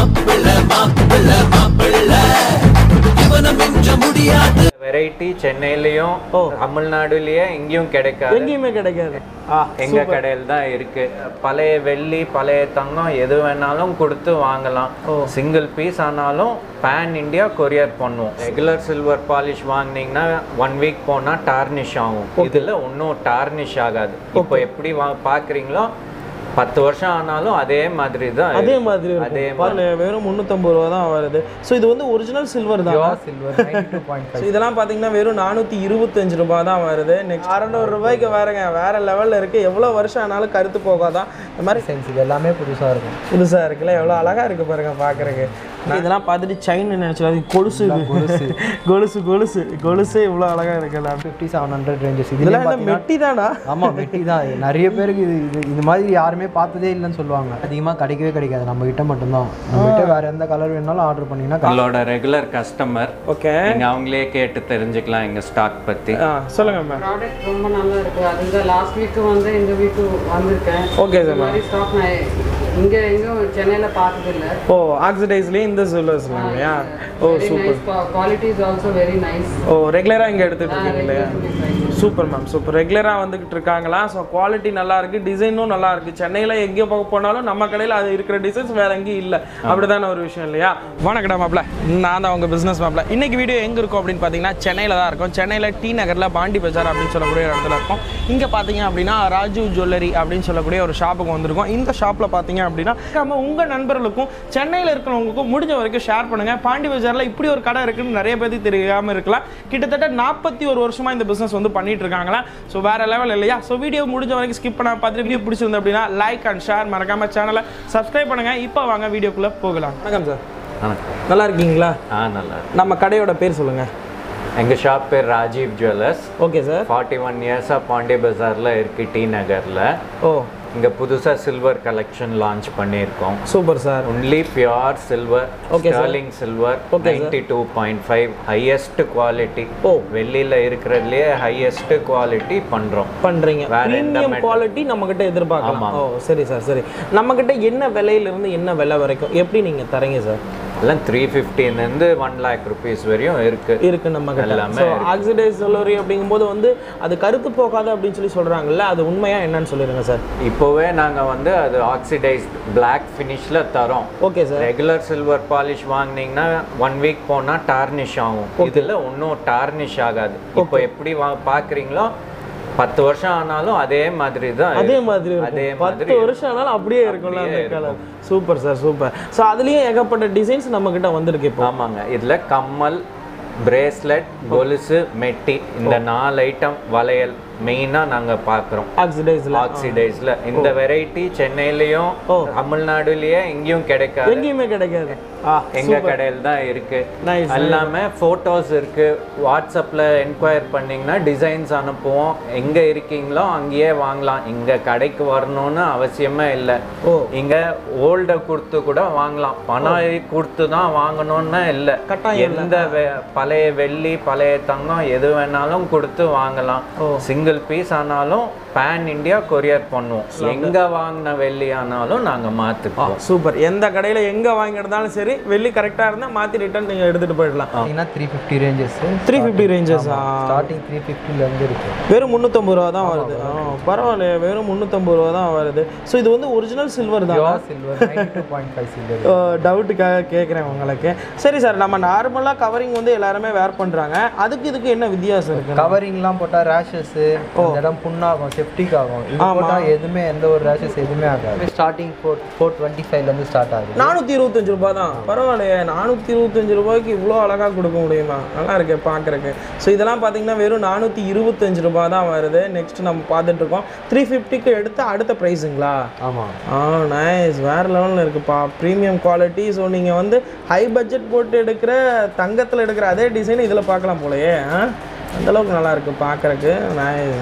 Variety சென்னையிலயும் தமிழ்நாடுலயே எங்கேயும் கிடைக்காது எங்கேயுமே கிடைக்காது ஆ எங்க கடையில் தான் இருக்கு பழைய வெள்ளி பழைய தங்கம் எது வேணாலும் கொடுத்து வாங்கலாம் சிங்கிள் பீஸ் ஆனாலும் பேன் இந்தியா கொரியர் பண்ணுவோம் ரெகுலர் சில்வர் பாலிஷ் வாங்குனீங்கன்னா ஒன் வீக் போனா டார்னிஷ் ஆகும் இதுல ஒன்றும் டார்னிஷ் ஆகாது இப்போ எப்படி வா பாக்குறீங்களோ பத்து வருஷம் ஆனாலும் அதே மாதிரி தான் அதே இருக்கும். மாதிரி அதே இருக்கும் பாருங்க வெறும் முந்நூற்றம்பது ரூபா தான் வருது ஸோ இது வந்து ஒரிஜினல் சில்வர் தான் silver ninety two point so இதெல்லாம் பார்த்தீங்கன்னா வெறும் நானூற்றி இருபத்தஞ்சு ரூபாய் தான் வருது நெக்ஸ்ட் அறநூறு ரூபாய்க்கு வேறங்க வேற லெவலில் இருக்குது எவ்வளோ வருஷம் ஆனாலும் கருத்து போகாதான் இந்த மாதிரி சென்ஸ் இது எல்லாமே புதுசாக இருக்கும் புதுசாக இருக்குல்ல எவ்வளோ அழகாக இருக்குது பாருங்க பார்க்குறக்கு இதெல்லாம் பார்த்துட்டு செயின் நினச்சி கொலுசு கொலுசு கொலுசு கொலுசு கொலுசே இவ்வளோ அழகாக இருக்குல்ல ஃபிஃப்டி செவன் ஹண்ட்ரட் ரேஞ்சஸ் இதெல்லாம் இதெல்லாம் என்ன மெட்டி தானா ஆமாம் வெட்டி தான் நிறைய பேருக்கு இது இது இந்த மாதிரி யாருமே பார்த்ததே இல்லைன்னு சொல்லுவாங்க அதிகமாக கிடைக்கவே கிடைக்காது நம்ம கிட்ட மட்டும்தான் நம்ம கிட்ட வேற எந்த கலர் வேணாலும் ஆர்டர் பண்ணீங்கன்னா நம்மளோட ரெகுலர் கஸ்டமர் ஓகே நீங்க அவங்களே கேட்டு தெரிஞ்சுக்கலாம் எங்க ஸ்டாக் பத்தி ஆ சொல்லுங்கள் மேம் ப்ராடக்ட் ரொம்ப நல்லா இருக்கு அதுதான் லாஸ்ட் வீக் வந்து இந்த வீக்கு வந்திருக்கேன் ஓகே இந்த சார் மாதிரி ஸ்டாக் நான் இங்க எங்கும் சென்னையில பார்த்தது இல்ல ஓ ஆக்சிடைஸ்லேயே இந்த சொல்லுவாங்க இல்லையா oh very super nice quality is also very nice oh ரெகுலராக இங்கே எடுத்துகிட்டு இருக்கீங்க இல்லையா சூப்பர் மேம் சூப்பர் ரெகுலராக வந்துகிட்டு இருக்காங்களா ஸோ குவாலிட்டி நல்லா இருக்கு டிசைனும் நல்லா இருக்கு சென்னையில் எங்கே போக போனாலும் நம்ம கடையில் அது இருக்கிற டிசைன்ஸ் வேற எங்கேயும் இல்லை அப்படிதான ஒரு விஷயம் இல்லையா வணக்கடா மாப்ள நான் தான் உங்கள் பிஸ்னஸ் மாப்ள இன்னைக்கு வீடியோ எங்கே இருக்கும் அப்படின்னு பார்த்தீங்கன்னா சென்னையில் தான் இருக்கும் சென்னையில் டி நகரில் பாண்டி பஜார் அப்படின்னு சொல்லக்கூடிய ஒரு இடத்துல இருக்கும் இங்கே பார்த்தீங்க அப்படின்னா ராஜு ஜுவல்லரி அப்படின்னு சொல்லக்கூடிய ஒரு ஷாப்புக்கு வந்திருக்கோம் இந்த ஷாப்பில் பார்த்தீங்க அப்படின்னா நம்ம உங்கள் நண்பர்களுக்கும் சென்னையில் இருக்கிறவங்களுக்கும் முடிஞ்ச வரைக்கும் ஷேர் பண்ணுங்க பாண்டி பஜாரில் இப்படி ஒரு கடை இருக்குன்னு நிறைய பேருக்கு தெரியாமல் இருக்கலாம் கிட்டத்தட்ட நாற்பத்தி ஒரு வருஷமா இந்த பிஸ்னஸ் வந்து பண்ணிட்டு இருக்காங்களா ஸோ வேற லெவல் இல்லையா ஸோ வீடியோ முடிஞ்ச வரைக்கும் ஸ்கிப் பண்ண பார்த்துட்டு வீடியோ பிடிச்சிருந்து அப்படின்னா லைக் அண்ட் ஷேர் மறக்காம சேனலை சப்ஸ்கிரைப் பண்ணுங்க இப்போ வாங்க வீடியோக்குள்ள போகலாம் வணக்கம் சார் வணக்கம். நல்லா இருக்கீங்களா ஆ நல்லா இருக்கு. நம்ம கடையோட பேர் சொல்லுங்க எங்க ஷாப் பேர் Rajiv jewellers okay sir forty one இயர்ஸாக பாண்டி பஜாரில் இருக்கு டி நகரில் ஓ இங்கே புதுசாக சில்வர் கலெக்ஷன் லான்ச் பண்ணியிருக்கோம் super sir only pure silver Okay, sir. Sterling silver Okay, sir. Ninety two point five highest quality oh. வெள்ளியில் இருக்கிறதுலையே ஹையஸ்ட் குவாலிட்டி பண்ணுறோம் பண்றீங்க வேற எந்த ப்ரீமியம் mat- குவாலிட்டி நம்ம கிட்ட எதிர்பார்க்கலாம் ஆமா. ஓ சரி சார் சரி நம்ம கிட்ட என்ன விலையில இருந்து என்ன விலை வரைக்கும் எப்படி நீங்க தரீங்க சார் எல்லாம் த்ரீ ஃபிஃப்டிலேருந்து ஒன் லேக் ருபீஸ் வரையும் இருக்கு இருக்கு நம்ம கிட்ட எல்லாமே ஸோ இருக்கு. ஆக்சிடைஸ் சொல்லரி அப்படிங்கும்போது வந்து அது கருத்து போகாது அப்படின்னு சொல்லி சொல்றாங்கல்ல அது உண்மையா என்னன்னு சொல்லிடுங்க சார் இப்போவே நாங்கள் வந்து அது ஆக்சிடைஸ்ட் பிளாக் ஃபினிஷில் தரோம் okay sir regular silver polish வாங்குனீங்கன்னா ஒன் வீக் போனா டார்னிஷ் ஆகும் இதுல ஒன்றும் டார்னிஷ் ஆகாது இப்போ எப்படி வா பாக்குறீங்களோ பத்து வருஷம் ஆனாலும் அதே மாதிரி தான் அதே இருக்கும். மாதிரி அதே இருக்கும் மாதிரி பத்து வருஷம் ஆனாலும் அப்படியே இருக்கும்ல அந்த அப்படியே colour super sir super so அதுலயும் ஏகப்பட்ட டிசைன்ஸ் நம்ம கிட்ட வந்திருக்கு இப்போ ஆமாங்க இதுல கம்மல் பிரேஸ்லெட் கொலுசு மெட்டி இந்த நாலு ஐட்டம் வளையல் மெயினா நாங்க பார்க்குறோம் ஆக்சிடைஸ்ல ஆக்சிடைஸ்ல இந்த வெரைட்டி சென்னையிலயும் தமிழ்நாடுலயே எங்கேயும் கிடைக்காது எங்கேயுமே கிடைக்காது ஆ எங்க கடையில் தான் இருக்கு Nice. எல்லாமே போட்டோஸ் இருக்கு வாட்ஸ்அப்ல என்கொயர் பண்ணீங்கன்னா டிசைன்ஸ் அனுப்புவோம் எங்க இருக்கீங்களோ அங்கேயே வாங்கலாம் இங்க கடைக்கு வரணும்னு அவசியமே இல்லை ஓ. இங்க ஓல்ட கொடுத்து கூட வாங்கலாம் பணம் கொடுத்து தான் வாங்கணும்னு இல்லை கட்டாயம் எந்த வெ- பழைய வெள்ளி பழைய தங்கம் எது வேணாலும் கொடுத்து வாங்கலாம் சிங்கிள் பீஸ் ஆனாலும் பேன் இந்தியா கொரியர் பண்ணுவோம் எங்க வாங்கின வெள்ளி ஆனாலும் நாங்க மாத்துக்குவோம் சூப்பர் எந்த கடையில எங்க வாங்கியிருந்தாலும் சரி வெள்ளி கரெக்டா இருந்தா மாத்தி ரிட்டர்ன் நீங்க எடுத்துட்டு போயிடலாம் பார்த்தீங்கன்னா three fifty ranges three fifty ranges starting three ஃபிஃப்டிலேருந்து இருக்கு வெறும் முந்நூற்றம்பது ரூபா தான் வருது ஆ, பரவாயில்லையே வெறும் முந்நூற்றம்பது ரூபா தான் வருது ஸோ இது வந்து ஒரிஜினல் சில்வர் தான் pure silver ninety two point five silver டவுட்டுக்காக கேட்குறேன் உங்களுக்கு சரி சார் நம்ம நார்மலாக கவரிங் வந்து எல்லாருமே வேர் பண்ணுறாங்க அதுக்கு இதுக்கு என்ன வித்தியாசம் இருக்கு கவரிங்லாம் போட்டால் ரேஷஸ் அந்த இடம் புண்ணாகும் செப்டிக் ஆகும் இது போட்டால் எதுவுமே எந்த ஒரு ரேஷஸ் எதுவுமே ஆகாது ஸ்டார்டிங் ஃபோர் ஃபோர் டுவெண்ட்டி ஃபைவ்லேருந்து ஸ்டார்ட் ஆகுது நானூற்றி இருபத்தஞ்சு ரூபாய் தான் பரவாயில்லையே நானூற்றி இருபத்தஞ்சு ரூபாய்க்கு இவ்வளோ அழகாக கொடுக்க முடியுமா நல்லா இருக்கு பார்க்குறக்கு ஸோ இதெல்லாம் பார்த்தீங்கன்னா வெறும் நானூற்றி இருபத்தஞ்சு ரூபாய் தான் வருது நெக்ஸ்ட் நம்ம பார்த்துட்டு இருக்கோம் த்ரீ ஃபிஃப்டிக்கு எடுத்த அடுத்த ப்ரைஸுங்களா ஆமாம் ஆ நைஸ் வேறு லெவலில் இருக்குப்பா ப்ரீமியம் குவாலிட்டி ஸோ நீங்கள் வந்து ஹை பட்ஜெட் போட்டு எடுக்கிற தங்கத்தில் எடுக்கிற அதே டிசைன் இதில் பார்க்கலாம் போலயே ஆ? அந்த அளவுக்கு நல்லா இருக்கு பார்க்குறக்கு நைஸ்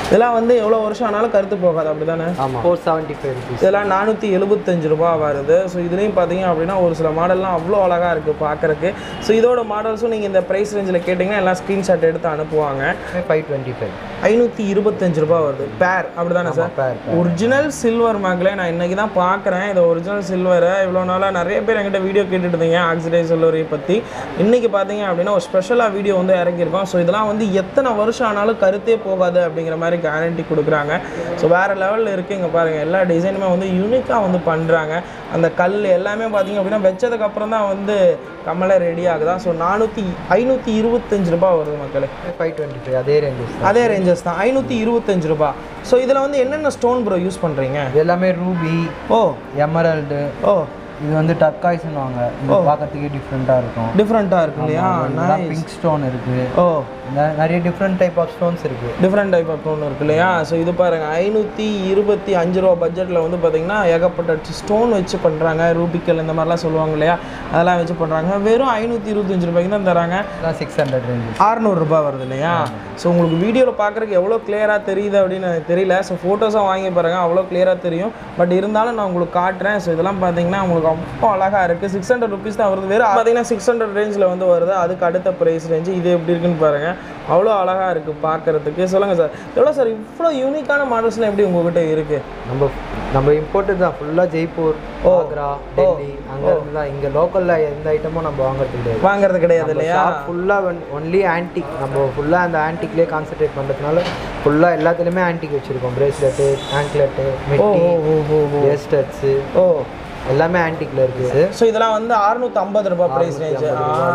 இதெல்லாம் வந்து எவ்வளோ வருஷம் ஆனாலும் கருத்து போகாது அப்படி தானே ஆமாம் ஃபோர் செவன்ட்டி ஃபைவ் ருபீஸ் இதெல்லாம் நானூற்றி எழுபத்தஞ்சு ரூபா வருது ஸோ இதுலேயும் பார்த்தீங்க அப்படின்னா ஒரு சில மாடல்லாம் அவ்வளோ அழகாக இருக்குது பார்க்குறக்கு ஸோ இதோட மாடல்ஸும் நீங்கள் இந்த ப்ரைஸ் ரேஞ்சில் கேட்டிங்கன்னா எல்லாம் ஸ்க்ரீன்ஷாட் எடுத்து அனுப்புவாங்க ஃபைவ் டுவெண்ட்டி ஃபைவ் ஐநூற்றி இருபத்தஞ்சு ரூபா வருது பேர் அப்படி தானே சார் பேர் ஒரிஜினல் சில்வர் மேக்ல நான் இன்னைக்கு தான் பார்க்குறேன் இது ஒரிஜினல் சில்வரை இவ்வளோ நாளாக நிறைய பேர் என்கிட்ட வீடியோ கேட்டுட்டு இருந்தீங்க ஆக்சிடைஸ் சில்வரை பற்றி இன்னைக்கு பார்த்தீங்க அப்படின்னா ஒரு ஸ்பெஷலாக வீடியோ வந்து இறக்கியிருக்கோம் ஸோ இதெல்லாம் வந்து எத்தனை வருஷம் ஆனாலும் கருத்தே போகாது அப்படிங்கிற மாதிரி கேரண்டி கொடுக்குறாங்க ஸோ வேறு லெவலில் இருக்குது இங்கே பாருங்கள் எல்லா டிசைனுமே வந்து யூனிக்காக வந்து பண்ணுறாங்க அந்த கல் எல்லாமே பார்த்தீங்க அப்படின்னா வச்சதுக்கப்புறம் தான் வந்து கம்மலை ரெடி ஆகுதா ஸோ நானூற்றி ஐநூற்றி இருபத்தஞ்சு ரூபாய் வருது மக்களே ஃபைவ் டுவெண்ட்டி ஃபைவ் அதே ரேஞ்சஸ் அதே ரேஞ்சஸ் தான் ஐநூற்றி இருபத்தஞ்சு ரூபாய் ஸோ இதில் வந்து என்னென்ன ஸ்டோன் ப்ரோ யூஸ் பண்ணுறீங்க இது எல்லாமே ரூபி ஓ எமரல்டு ஓ இது வந்து டர்காய்ஸ்னுவாங்க இது பார்க்கறதுக்கே டிஃப்ரெண்ட்டாக இருக்கும் டிஃப்ரெண்ட்டாக இருக்கு இல்லையா பிங்க் ஸ்டோன் இருக்குது ஓ நிறைய டிஃப்ரெண்ட் டைப் ஆஃப் ஸ்டோன்ஸ் இருக்குது டிஃப்ரெண்ட் டைப் ஆஃப் ஒன்று இருக்கு இல்லையா ஸோ இது பாருங்க ஐநூற்றி இருபத்தி அஞ்சு ரூபா பட்ஜெட்டில் வந்து பார்த்தீங்கன்னா ஏகப்பட்ட ஸ்டோன் வச்சு பண்ணுறாங்க ரூபிக்கல் இந்த மாதிரிலாம் சொல்லுவாங்க இல்லையா அதெல்லாம் வச்சு பண்ணுறாங்க வெறும் ஐநூற்றி இருபத்தஞ்சு ரூபாய்க்கு தான் தராங்க இதெல்லாம் சிக்ஸ் ஹண்ட்ரட் ரேஞ்சஸ் அறநூறுபா வருது இல்லையா ஸோ உங்களுக்கு வீடியோவில் பார்க்குறதுக்கு எவ்வளோ கிளியராக தெரியுது அப்படின்னு எனக்கு தெரியல ஸோ ஃபோட்டோஸாக வாங்கி பாருங்க அவ்வளோ கிளியராக தெரியும் பட் இருந்தாலும் நான் உங்களுக்கு காட்டுறேன் ஸோ இதெல்லாம் பார்த்தீங்கன்னா உங்களுக்கு அவ்வளோ அழகாக இருக்குது சிக்ஸ் ஹண்ட்ரட் ருபீஸ் தான் வருது வெறும் பார்த்தீங்கன்னா சிக்ஸ் ஹண்ட்ரட் ரேஞ்சில் வந்து வருது அதுக்கு அடுத்த ப்ரைஸ் ரேஞ்சு இது எப்படி இருக்குன்னு பாருங்கள் அவ்வளோ அழகாக இருக்குது பார்க்குறதுக்கு சொல்லுங்கள் சார் எவ்வளோ சார் இவ்வளோ யூனிக்கான மாடல்ஸ்லாம் எப்படி உங்ககிட்ட இருக்குது நம்ம நம்ம இம்போர்ட்டட் தான் ஃபுல்லாக ஜெய்ப்பூர் ஆக்ரா டெல்லி அங்கே இருந்து தான் இங்கே லோக்கலில் எந்த ஐட்டமும் நம்ம வாங்குறது கிடையாது வாங்குறது கிடையாது இல்லையா ஃபுல்லாக ஒன்லி ஆன்டிக் நம்ம ஃபுல்லாக அந்த ஆன்டிக்லேயே கான்சென்ட்ரேட் பண்ணுறதுனால ஃபுல்லாக எல்லாத்துலேயுமே ஆன்டிக் வச்சுருக்கோம் பிரேஸ்லெட்டு ஆங்க்லெட்டு மெட்டி ஓ ஓ பிரேஸ்லெட்ஸு ஓ எல்லாமே ஆன்டிக்கில் இருக்குது ஸோ இதெல்லாம் வந்து அறுநூத்தி ஐம்பது ரூபாய் price range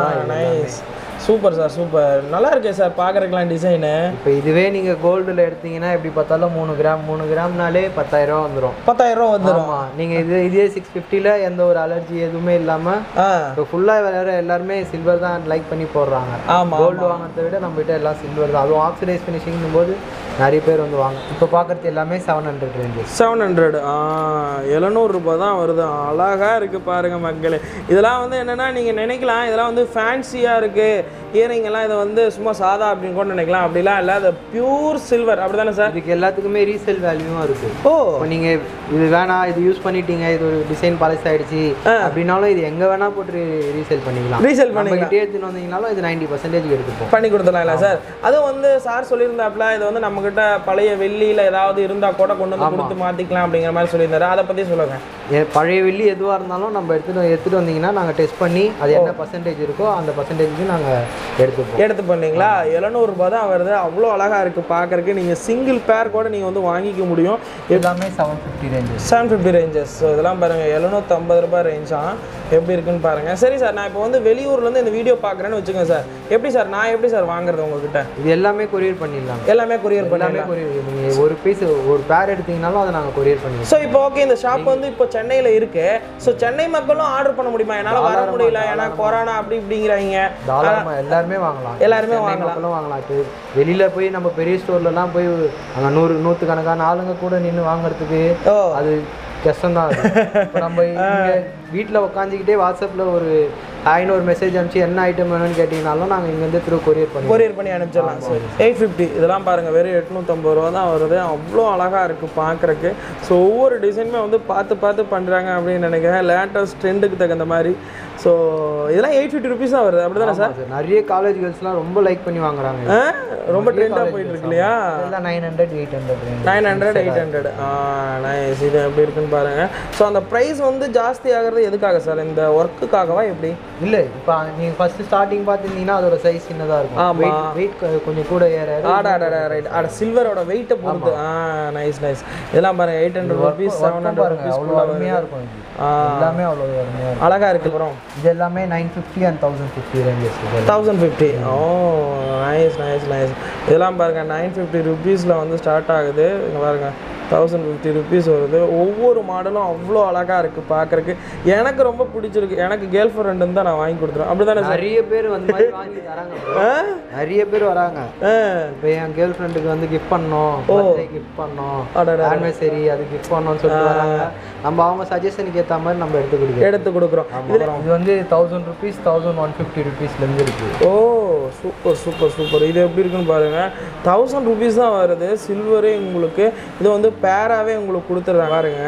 nice super sir super நல்லா இருக்கே சார் பார்க்குறதுக்குலாம் டிசைனு இப்போ இதுவே நீங்கள் கோல்டில் எடுத்தீங்கன்னா எப்படி பார்த்தாலும் மூணு கிராம் மூணு கிராம்னாலே பத்தாயிரம் வந்துடும் பத்தாயிரம் ரூபா வந்துடும் ஆமாம் நீங்கள் இது இதே சிக்ஸ் ஃபிஃப்டியில் எந்த ஒரு அலர்ஜி எதுவுமே இல்லாமல் ஆ இப்போ ஃபுல்லாக வேற எல்லாருமே சில்வர் தான் லைக் பண்ணி போடுறாங்க ஆமா, கோல்டு வாங்குறதை விட நம்ம கிட்ட எல்லாம் சில்வர் தான் அதுவும் ஆக்சிடைஸ் ஃபினிஷிங்கும் போது நிறைய பேர் வந்து வாங்க இப்போ பார்க்குறது எல்லாமே seven hundred ranges seven hundred எழுநூறுபா தான் வருது அழகாக இருக்குது பாருங்க மக்களே இதெல்லாம் வந்து என்னென்னா நீங்கள் நினைக்கலாம் இதெல்லாம் வந்து ஃபேன்சியாக இருக்குது இயரிங் எல்லாம் இதை வந்து சும்மா சாதா அப்படின்னு கூட நினைக்கலாம் அப்படிலாம் இல்லை அது பியூர் சில்வர் அப்படி தானே சார் இதுக்கு எல்லாத்துக்குமே ரீசேல் வேல்யூவும் இருக்குது ஓ இப்போ நீங்கள் இது வேணாம் இது யூஸ் பண்ணிட்டீங்க இது ஒரு டிசைன் பழசு ஆயிடுச்சு அப்படின்னாலும் இது எங்கே வேணால் போட்டு ரீசேல் பண்ணிக்கலாம் ரீசேல் நம்ம பண்ணிக்கலாம் கிட்டே எடுத்துன்னு வந்தீங்கனாலும் இது நைன்டி பர்சன்டேஜ் எடுத்துப்போம் பண்ணி கொடுத்துடலாம் இல்லை சார் அதுவும் வந்து சார் சொல்லியிருந்தாப்புல இது வந்து நம்மக்கிட்ட பழைய வெள்ளியில் ஏதாவது இருந்தால் கூட கொண்டு வந்து கொடுத்து மாற்றிக்கலாம் அப்படிங்கிற மாதிரி சொல்லியிருந்தாரு அதை பற்றி சொல்லுங்கள் ஏ- பழைய வெள்ளி எதுவாக இருந்தாலும் நம்ம எடுத்துட்டு எடுத்துகிட்டு வந்தீங்கன்னா நாங்கள் டெஸ்ட் பண்ணி அது என்ன பர்சன்டேஜ் இருக்கோ அந்த பர்சன்டேஜுக்கு நாங்கள் எடுத்துப்போம் எடுத்து பண்ணீங்களா எழுநூறுபா தான் வருது அவ்வளோ அழகாக இருக்குது பார்க்கறக்கு நீங்கள் சிங்கிள் பேர் கூட நீங்கள் வந்து வாங்கிக்க முடியும் எல்லாமே seven fifty ranges seven fifty ranges so இதெல்லாம் பாருங்கள் எழுநூற்றம்பது ரூபாய் ரேஞ்சா எப்படி இருக்குன்னு பாருங்கள் சரி சார் நான் இப்போ வந்து வெளியூர்லேருந்து இந்த வீடியோ பார்க்குறேன்னு வச்சுக்கோங்க சார் எப்படி சார் நான் எப்படி சார் வாங்குறது உங்ககிட்ட இது எல்லாமே கொரியர் பண்ணிடலாம் எல்லாமே கொரியர் எல்லாமே பண்ணலாமே கொரியர் நீங்கள் ஒரு பீஸ் ஒரு பேர் எடுத்தீங்கனாலும் அதை நாங்கள் கொரியர் பண்ணிடுவோம் ஸோ இப்போ ஓகே இந்த ஷாப் வந்து இப்போ சென்னையில் இருக்கு ஸோ சென்னை மக்களும் ஆர்டர் பண்ண முடியுமா என்னால் வர முடியல ஏன்னா கொரோனா அப்படி இப்படிங்கிறாங்க தாராளமாக எல்லாருமே வாங்கலாம் எல்லாருமே சென்னை வாங்கலாம். மக்களும் வாங்கலாம் இப்போ வெளியில் போய் நம்ம பெரிய ஸ்டோர்லலாம் போய் அங்கே நூறு நூற்றுக்கணக்கான ஆளுங்க கூட நின்று வாங்குறதுக்கு ஓ அது கஷ்டம்தான் அது இப்போ நம்ம இங்கே வீட்டில் உட்காந்துக்கிட்டே வாட்ஸ்அப்பில் ஒரு ஹாய்னு ஒரு மெசேஜ் அனுப்பிச்சு என்ன ஐட்டம் வேணும்னு கேட்டிங்கனாலும் நாங்கள் இங்கேருந்து த்ரூ கொரியர் பண்ணி கொரியர் பண்ணி அனுப்பிச்சிடலாம் சார் எயிட் ஃபிஃப்டி இதெல்லாம் பாருங்கள் வெறும் எட்நூற்றம்பது ரூபா தான் வருது அவ்வளோ அழகாக இருக்குது பார்க்குறக்கு ஸோ ஒவ்வொரு டிசைனுமே வந்து பார்த்து பார்த்து பண்ணுறாங்க அப்படின்னு நினைக்கிறேன் லேட்டஸ்ட் ட்ரெண்டுக்கு தகுந்த மாதிரி ஸோ இதெல்லாம் எயிட் ஃபிஃப்டி ருபீஸ் தான் வருது அப்படி தானே சார் சார் நிறைய காலேஜ் கேர்ள்ஸ்லாம் ரொம்ப லைக் பண்ணி வாங்குறாங்க ஆ? ரொம்ப ட்ரெண்டாக போயிட்டு இருக்கு இல்லையா எல்லாம் nine hundred eight hundred nine hundred eight hundred nice இது எப்படி இருக்குன்னு பாருங்க ஸோ அந்த ப்ரைஸ் வந்து ஜாஸ்தி ஆகிறது எதுக்காக சார் இந்த ஒர்க்குக்காகவா எப்படி இல்லை இப்போ நீங்கள் ஃபர்ஸ்ட் ஸ்டார்டிங் பார்த்துருந்தீங்கன்னா அதோட சைஸ் சின்னதாக இருக்கும் ஆமா. வெயிட் கொஞ்சம் கூட ஏற ஏற ஆடா ஆடா ரைட் ஆட சில்வரோட வெயிட்டை பொறுத்து ஆ நைஸ் நைஸ் இதெல்லாம் பாருங்க eight hundred rupees seven hundred பாருங்க ருபீஸ் அவ்வளோ அருமையாக இருக்கும் இது ஆ. எல்லாமே அவ்வளோ அருமையாக இருக்கும் அழகா இருக்கு அப்புறம் இது எல்லாமே nine fifty and thousand fifty ranges thousand fifty oh nice nice nice இதெல்லாம் பாருங்க நைன் ஃபிஃப்டி ருபீஸில் வந்து ஸ்டார்ட் ஆகுது இங்கே பாருங்க தௌசண்ட் ஃபிஃப்டி ருபீஸ் வருது ஒவ்வொரு மாடலும் அவ்வளோ அழகாக இருக்குது பார்க்குறக்கு எனக்கு ரொம்ப பிடிச்சிருக்கு எனக்கு கேர்ள் ஃப்ரெண்டு தான் நான் வாங்கி கொடுத்துருவேன் அப்படி தானே சார் நிறைய பேர் வந்து மாதிரி வாங்கி தராங்க bro. நிறைய பேர் வராங்க இப்போ என் கேர்ள் ஃப்ரெண்டுக்கு வந்து கிஃப்ட் பண்ணோம் பர்த்டே கிஃப்ட் பண்ணோம் அடடா. ஆனிவர்சரி அது கிஃப்ட் பண்ணோம்னு சொல்லிட்டு வராங்க நம்ம அவங்க சஜஷனுக்கு ஏற்ற மாதிரி நம்ம எடுத்து கொடுக்குறோம் எடுத்து கொடுக்குறோம் இது வந்து thousand rupees thousand one fifty ருபீஸ்லேருந்து இருக்கு ஓ சூப்பர் சூப்பர் சூப்பர் இது எப்படி இருக்குன்னு பாருங்க தௌசண்ட் ருபீஸ் தான் வருது சில்வரே உங்களுக்கு இது வந்து பேராகவே உங்களுக்கு கொடுத்துட்றாங்க பாருங்க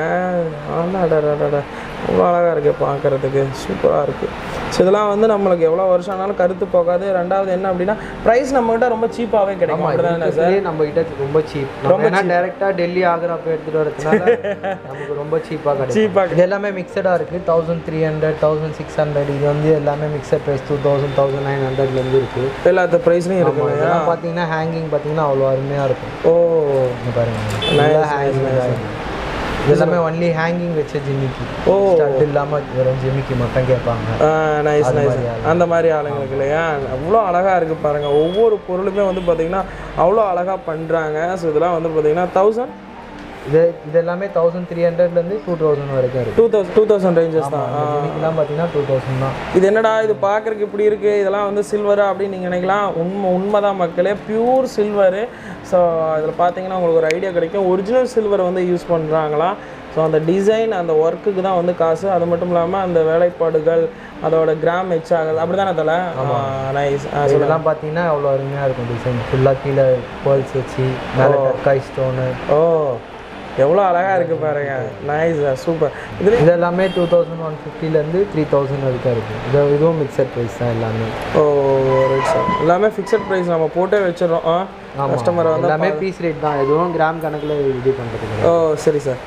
அடாடா அவ்வளோ அழகாக இருக்குது பார்க்குறதுக்கு சூப்பராக இருக்குது ஸோ இதெல்லாம் வந்து நம்மளுக்கு எவ்வளோ வருஷம் ஆனாலும் கருத்து போகாது ரெண்டாவது என்ன அப்படின்னா ப்ரைஸ் நம்மகிட்ட ரொம்ப சீப்பாகவே கிடைக்கும் அப்படிதானே சார் இதுலயே நம்ம கிட்ட ரொம்ப சீப் நம்ம ஏன்னா டேரெக்டா டெல்லி ஆக்ரா போய் எடுத்துட்டு வரதுனால நமக்கு ரொம்ப சீப்பா கிடைக்கும் Cheap-ஆ இது எல்லாமே மிக்சடா இருக்கு thousand three hundred thousand six hundred இது வந்து எல்லாமே mixed price two thousand thousand nine ஹண்ட்ரட்லேருந்து இருக்கு எல்லாத்த ப்ரைஸ்லையும் இருக்கு ஆமா, இதெல்லாம் பார்த்தீங்கன்னா ஹேங்கிங் பார்த்தீங்கன்னா அவ்வளோ அருமையா இருக்கும் ஓ இங்க பாருங்க நல்லா hanging தான் இருக்கு. இது எல்லாமே ஒன்லி ஹேங்கிங் வச்ச ஜிமிக்கி ஓ. ஸ்டட் இல்லாம வெறும் ஜிமிக்கி மட்டும் கேட்பாங்க நைஸ் அது நைஸ் மாதிரி ஆளுங்க. அந்த மாதிரி ஆளுங்களுக்கு இல்லையா அவ்வளோ அழகாக இருக்குது பாருங்கள் ஒவ்வொரு பொருளுமே வந்து பார்த்தீங்கன்னா அவ்வளோ அழகாக பண்ணுறாங்க ஸோ இதெல்லாம் வந்து பார்த்தீங்கன்னா தௌசண்ட் இது இது எல்லாமே தௌசண்ட் த்ரீ ஹண்ட்ரட்லேருந்து டூ தௌசண்ட் வரைக்கும் இருக்கு two thousand two thousand ranges தான் ஆ. ஜிமிக்கிலாம் பார்த்தீங்கன்னா டூ தௌசண்ட் தான் இது என்னடா இது பார்க்கறதுக்கு இப்படி இருக்குது இதெல்லாம் வந்து சில்வரா அப்படின்னு நீங்கள் நினைக்கலாம் உண்மை உண்மைதான் மக்களே பியூர் சில்வரு ஸோ இதில் பார்த்தீங்கன்னா உங்களுக்கு ஒரு ஐடியா கிடைக்கும் ஒரிஜினல் சில்வர் வந்து யூஸ் பண்ணுறாங்களாம் ஸோ அந்த டிசைன் அந்த ஒர்க்குக்கு தான் வந்து காசு அது மட்டும் இல்லாமல் அந்த வேலைப்பாடுகள் அதோட கிராம் எச்சாகுது அப்படி தானே தலை நைஸ் இதெல்லாம் பார்த்தீங்கன்னா அவ்வளோ அருமையாக இருக்கும் டிசைன் ஃபுல்லாக கீழே பேர்ல்ஸ் வச்சு மேலே கக்காய் ஸ்டோனு ஓ எவ்வளோ அழகாக இருக்குது பாருங்க நைஸ் சூப்பர் இதில் இது எல்லாமே டூ தௌசண்ட் ஒன் ஃபிஃப்டிலேருந்து த்ரீ தௌசண்ட் வரைக்கும் இருக்குது இது இதுவும் மிக்சட் ப்ரைஸ் தான் எல்லாமே ஓ ரைட் சார் எல்லாமே ஃபிக்ஸட் ப்ரைஸ் நம்ம போட்டே வச்சிடறோம் ஆ கஸ்டமரை வந்து எல்லாமே பீஸ் ரேட் தான் எதுவும் கிராம் கணக்கில் இது பண்ணுறது ஓ சரி சார்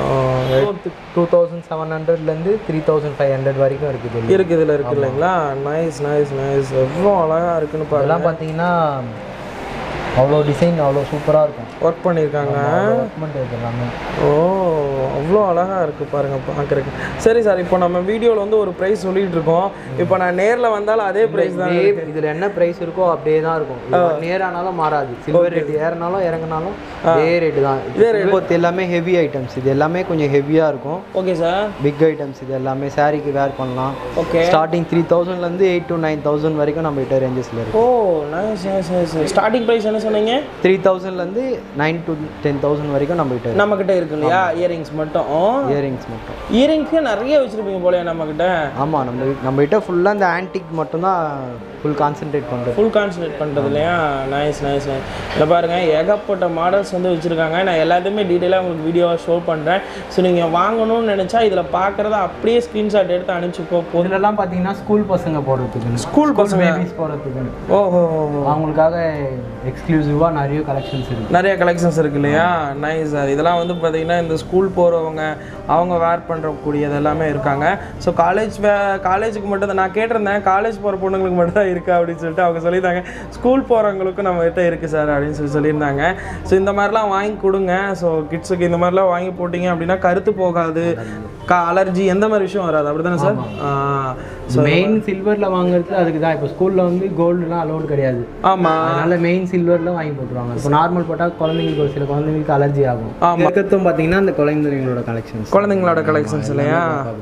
டூ தௌசண்ட் செவன் ஹண்ட்ரட்லேருந்து த்ரீ தௌசண்ட் ஃபைவ் ஹண்ட்ரட் வரைக்கும் இருக்குது இது இருக்கு இதில் இருக்கு இல்லைங்களா நைஸ் நைஸ் நைஸ் எவ்வளோ அழகாக இருக்குன்னு பாருங்க இதெல்லாம் பார்த்தீங்கன்னா அவ்வளோ டிசைன் அவ்வளோ சூப்பராக இருக்கும் ஒர்க் பண்ணியிருக்காங்க ஒர்க்மெண்ட் இது எல்லாமே ஓ அவ்வளோ அழகாக இருக்குது பாருங்க பார்க்குறதுக்கு சரி சார் இப்போ நம்ம வீடியோவில் வந்து ஒரு ப்ரைஸ் சொல்லிட்டு இருக்கோம் இப்போ நான் நேரில் வந்தாலும் அதே ப்ரைஸ் தான் இதே இதில் என்ன ப்ரைஸ் இருக்கோ அப்படியே தான் இருக்கும் நேரானாலும் மாறாது சில்வர் ரேட் ஏறினாலும் இறங்கினாலும் இதே ரேட்டு தான் இப்போ எல்லாமே ஹெவி ஐட்டம்ஸ் இது எல்லாமே கொஞ்சம் ஹெவியாக இருக்கும் ஓகே சார் பிக் ஐட்டம்ஸ் இது எல்லாமே சாரிக்கு வேர் பண்ணலாம் ஓகே ஸ்டார்டிங் த்ரீ தௌசண்ட்லேருந்து எயிட் டு நைன் தௌசண்ட் வரைக்கும் நம்ம கிட்ட ரேஞ்சஸில் இருக்கு oh nice nice nice starting price என்ன சொன்னீங்க த்ரீ தௌசண்ட்லேருந்து நைன் டு டென் தௌசண்ட் வரைக்கும் நம்ம கிட்ட நம்மக்கிட்ட இருக்கு இல்லையா இயரிங்ஸ் மட்டும் இயரிங்ஸ் மட்டும் இயரிங்ஸே நிறைய வச்சுருப்பீங்க போலயே நம்மக்கிட்ட ஆமாம் நம்ம நம்ம கிட்ட ஃபுல்லாக இந்த ஆன்டிக் மட்டும்தான் ஃபுல் கான்சென்ட்ரேட் பண்ணுறது ஃபுல் கான்சன்ட்ரேட் பண்ணுறது இல்லையா நைஸ் நைஸ் நைஸ் இதில் பாருங்கள் ஏகப்பட்ட மாடல்ஸ் வந்து வச்சுருக்காங்க நான் எல்லாத்தையுமே டீட்டெயிலாக உங்களுக்கு வீடியோவாக ஷோ பண்ணுறேன் ஸோ நீங்கள் வாங்கணும்னு நினச்சா இதில் பார்க்குறத அப்படியே ஸ்க்ரீன்ஷாட் எடுத்து அனுப்பிச்சுக்கோ போதும் இதுலலாம் பார்த்தீங்கன்னா ஸ்கூல் பசங்க போடுறதுக்கு ஸ்கூல் பசங்க பேபிஸ் போடுறதுக்கு ஓஹோ அவங்களுக்காக எக்ஸ்க்ளூசிவாக நிறைய கலெக்ஷன்ஸ் இருக்கு நிறைய கலெக்ஷன்ஸ் இருக்கு இல்லையா நைஸ் சார் இதெல்லாம் வந்து பார்த்தீங்கன்னா இந்த ஸ்கூல் போகிறவங்க அவங்க வேர் பண்ணுறக்கூடியது எல்லாமே இருக்காங்க ஸோ காலேஜ் வே காலேஜுக்கு மட்டும் தான் நான் கேட்டிருந்தேன் காலேஜ் போகிற பொண்ணுங்களுக்கு மட்டும் தான் இருக்கா அப்படின்னு சொல்லிட்டு அவங்க சொல்லியிருந்தாங்க ஸ்கூல் போகிறவங்களுக்கும் நம்ம கிட்ட இருக்குது சார் அப்படின்னு சொல்லி சொல்லியிருந்தாங்க ஸோ இந்த மாதிரிலாம் வாங்கி கொடுங்க ஸோ கிட்ஸுக்கு இந்த மாதிரிலாம் வாங்கி போட்டிங்க அப்படின்னா கருத்து போகாது கா அலர்ஜி எந்த மாதிரி விஷயம் வராது அப்படி தானே சார் ஸோ மெயின் சில்வரில் வாங்குறது அதுக்கு தான் இப்போ ஸ்கூலில் வந்து கோல்டுலாம் அலோடு கிடையாது ஆமாம் அதனால மெயின் சில்வரில் வாங்கி போட்டுருவாங்க இப்போ நார்மல் போட்டால் குழந்தைங்களுக்கு ஒரு சில குழந்தைங்களுக்கு அலர்ஜி ஆகும் ஆமா. இருக்கிறதும் பார்த்தீங்கன்னா அந்த குழந்தைங்களோட கலெக்ஷன்ஸ் குழந்தைங்களோட கலெக்ஷன்ஸ் இல்லையா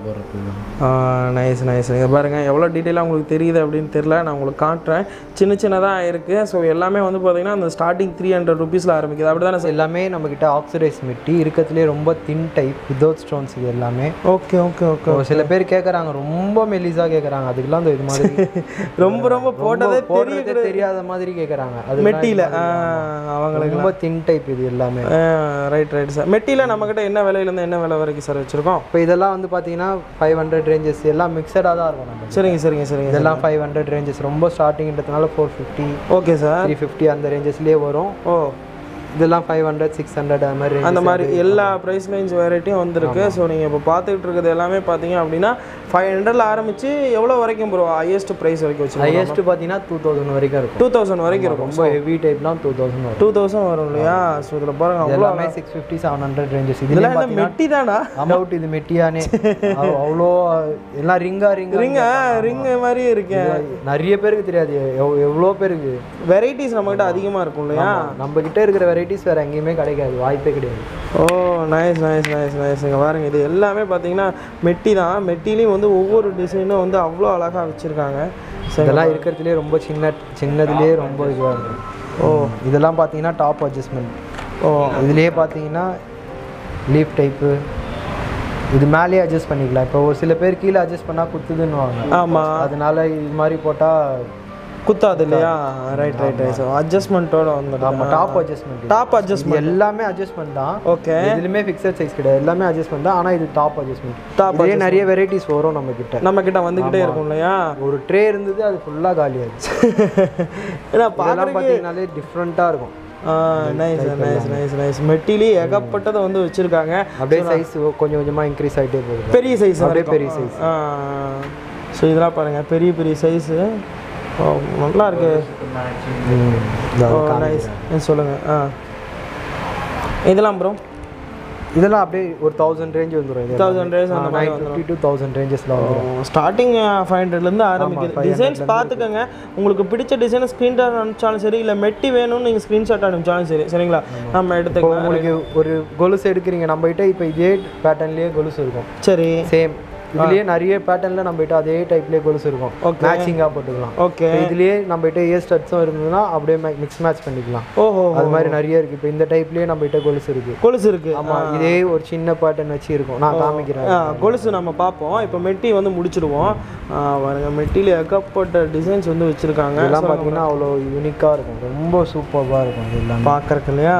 நைஸ் நைஸ் இங்கே பாருங்கள் எவ்வளோ டீட்டெயிலாக உங்களுக்கு தெரியுது அப்படின்னு தெரியல நான் உங்களுக்கு காட்டுறேன் சின்ன சின்னதாக இருக்குது ஸோ எல்லாமே வந்து பார்த்தீங்கன்னா அந்த ஸ்டார்டிங் த்ரீ ஹண்ட்ரட் ருபீஸில் ஆரம்பிக்குது அப்படி தானே சார் எல்லாமே நம்மக்கிட்ட ஆக்சிடைஸ் மெட்டி இருக்கிறதுலே ரொம்ப தின் டைப் வித்தவுட் ஸ்டோன்ஸ் இது எல்லாமே ஓகே ஓகே ஓகே ஒரு சில பேர் கேட்குறாங்க ரொம்ப மெலிசா கேட்குறாங்க அதுக்கெல்லாம் இந்த இது மாதிரி ரொம்ப ரொம்ப போட்டதே போடுறதே தெரியாத மாதிரி கேட்குறாங்க அது மெட்டியில் அவங்களுக்கு ரொம்ப தின் டைப் இது எல்லாமே ரைட் ரைட் சார் மெட்டியில் நம்மக்கிட்ட என்ன விலையிலேருந்து என்ன விலை வரைக்கும் சார் வச்சுருக்கோம் இப்போ இதெல்லாம் வந்து பார்த்தீங்கன்னா ஃபைவ் ஹண்ட்ரட் ரேஞ்சஸ் எல்லாம் மிக்சடாக தான் இருக்கும் நம்ம சரிங்க சரிங்க சரிங்க இதெல்லாம் ஃபைவ் ஹண்ட்ரட் ரேஞ்சஸ் ரொம்ப ஸ்டார்டிங்ன்றதுனால four fifty okay sir three fifty அந்த ரேஞ்சஸ்லேயே வரும் ஓ இதெல்லாம் ஃபைவ் ஹண்ட்ரட் சிக்ஸ் ஹண்ட்ரட் அது மாதிரி அந்த மாதிரி எல்லா ப்ரைஸ் ரேஞ்ச் வெரைட்டியும் வந்திருக்கு ஸோ நீங்கள் இப்போ பார்த்துக்கிட்டு இருக்கிறது எல்லாமே பார்த்தீங்க அப்படின்னா ஃபைவ் ஹண்ட்ரட்ல ஆரம்பிச்சு எவ்வளோ வரைக்கும் ப்ரோ ஹையஸ்ட் ப்ரைஸ் வரைக்கும் வச்சுருக்கோம் ஹையஸ்ட் பார்த்தீங்கன்னா டூ தௌசண்ட் வரைக்கும் இருக்கும் டூ தௌசண்ட் வரைக்கும் இருக்கும் ரொம்ப ஹெவி டைப்லாம் டூ தௌசண்ட் வரும் டூ தௌசண்ட் வரும் இல்லையா ஸோ இதில் பாருங்க இது அவ்வளோ எல்லாமே six fifty seven hundred ranges இதெல்லாம் இதெல்லாம் என்ன மெட்டி தானா அமௌண்ட் இது மெட்டியானே அவ்- அவ்வளோ எல்லாம் ரிங்கா ரிங்கா ரிங்க ரிங்கு மாதிரி இருக்கேன் நிறைய பேருக்கு தெரியாது எவ்- எவ்வளோ பேருக்கு வெரைட்டிஸ் நம்மகிட்ட அதிகமாக இருக்கும் இல்லையா நம்ம கிட்ட இருக்கிற வெரைட்டி வெரைட்டிஸ் வேறு எங்கேயுமே கிடைக்காது வாய்ப்பே கிடையாது oh nice nice nice nice இங்கே பாருங்க இது எல்லாமே பார்த்தீங்கன்னா மெட்டி தான் மெட்டிலையும் வந்து ஒவ்வொரு டிசைனும் வந்து அவ்வளோ அழகாக வச்சுருக்காங்க சரி இதெல்லாம் இருக்கிறதுலே ரொம்ப சின்ன சின்னதுலேயே ரொம்ப இதுவாக இருக்கும் ஓ இதெல்லாம் பார்த்தீங்கன்னா டாப் அட்ஜஸ்ட்மெண்ட் ஓ இதுலேயே பார்த்தீங்கன்னா லீஃப் டைப்பு இது மேலேயே அட்ஜஸ்ட் பண்ணிக்கலாம் இப்போ ஒரு சில பேர் கீழே அட்ஜஸ்ட் பண்ணால் குத்துதுன்னுவாங்க ஆமாம் அதனால இது மாதிரி போட்டால் குத்தாது இல்லையா ரைட் ரைட் ரைட் ஸோ அட்ஜஸ்ட்மெண்ட்டோட வந்து ஆமாம் டாப் அட்ஜஸ்ட்மெண்ட் டாப் அட்ஜஸ்ட்மெண்ட் எல்லாமே அட்ஜஸ்ட்மெண்ட் தான் ஓகே எதுலையுமே ஃபிக்ஸட் சைஸ் கிடையாது எல்லாமே அட்ஜஸ்ட்மெண்ட் தான் ஆனால் இது டாப் அட்ஜஸ்ட்மெண்ட் Top இதே நிறைய வெரைட்டிஸ் வரும் நம்ம கிட்ட நம்ம கிட்ட வந்துக்கிட்டே இருக்கும் இல்லையா ஒரு ட்ரே இருந்தது அது ஃபுல்லாக காலியாச்சு ஏன்னா இதெல்லாம் பார்க்குறதுக்கு பார்த்தீங்கன்னாலே டிஃப்ரெண்ட்டாக இருக்கும் நைஸ் நைஸ் நைஸ் நைஸ் மெட்டிலி ஏகப்பட்டதை வந்து வச்சுருக்காங்க அப்படியே சைஸ் கொஞ்சம் கொஞ்சமாக இன்க்ரீஸ் ஆகிட்டே போகுது பெரிய சைஸ் அப்படியே பெரிய size. ஸோ இதெல்லாம் பாருங்கள் பெரிய பெரிய சைஸு நல்லா இருக்கு ஓ நைஸ் சொல்லுங்கள் ஆ இதெல்லாம் ப்ரோ இதெல்லாம் அப்படியே ஒரு தௌசண்ட் ரேஞ்ச் வந்துடும் இது 1000 range அந்த மாதிரி நைன் ஃபிஃப்டி டூ தௌசண்ட் ரேஞ்சஸில் வந்துடும் ஸ்டார்டிங் ஃபைவ் ஹண்ட்ரட்லேருந்து ஆரம்பிக்குது டிசைன்ஸ் பார்த்துக்கோங்க உங்களுக்கு பிடிச்ச டிசைனை ஸ்க்ரீன்ஷாட் அனுப்பிச்சாலும் சரி இல்லை மெட்டி வேணும்னு நீங்கள் ஸ்க்ரீன்ஷாட் அனுப்பிச்சாலும் சரி சரிங்களா நம்ம இப்போ எடுத்துக்கலாம் உங்களுக்கு ஒரு கொலுசு எடுக்கிறீங்க நம்ம கிட்ட இப்போ இதே பேட்டர்ன்லேயே கொலுசு இருக்கும் சரி சேம் இதுலயே நிறைய பேட்டர்ன்ல நம்ம கிட்ட அதே டைப்லேயே கொலுசு இருக்கும் Okay. மேட்சிங்காக போட்டுக்கலாம் ஓகே இப்போ இதுலயே நம்ம கிட்ட இயர் ஸ்டட்ஸும் இருந்ததுன்னா அப்படியே மிக்ஸ் மேட்ச் பண்ணிக்கலாம் ஓஹோ அது மாதிரி நிறைய இருக்கு இப்போ இந்த டைப்லயே நம்ம கிட்ட கொலுசு இருக்கு கொலுசு இருக்கு ஆமா இதே ஒரு சின்ன பேட்டர்ன் வச்சு இருக்கும் நான் காமிக்கிறேன் ஆ, கொலுசு நம்ம பார்ப்போம் இப்போ மெட்டி வந்து முடிச்சிடுவோம் ஆ, பாருங்க மெட்டியில் ஏகப்பட்ட டிசைன்ஸ் வந்து வச்சுருக்காங்க இதெல்லாம் பார்த்தீங்கன்னா அவ்வளோ யூனிக்காக இருக்கும் ரொம்ப சூப்பராக இருக்கும் இது எல்லாமே பார்க்கறக்கு இல்லையா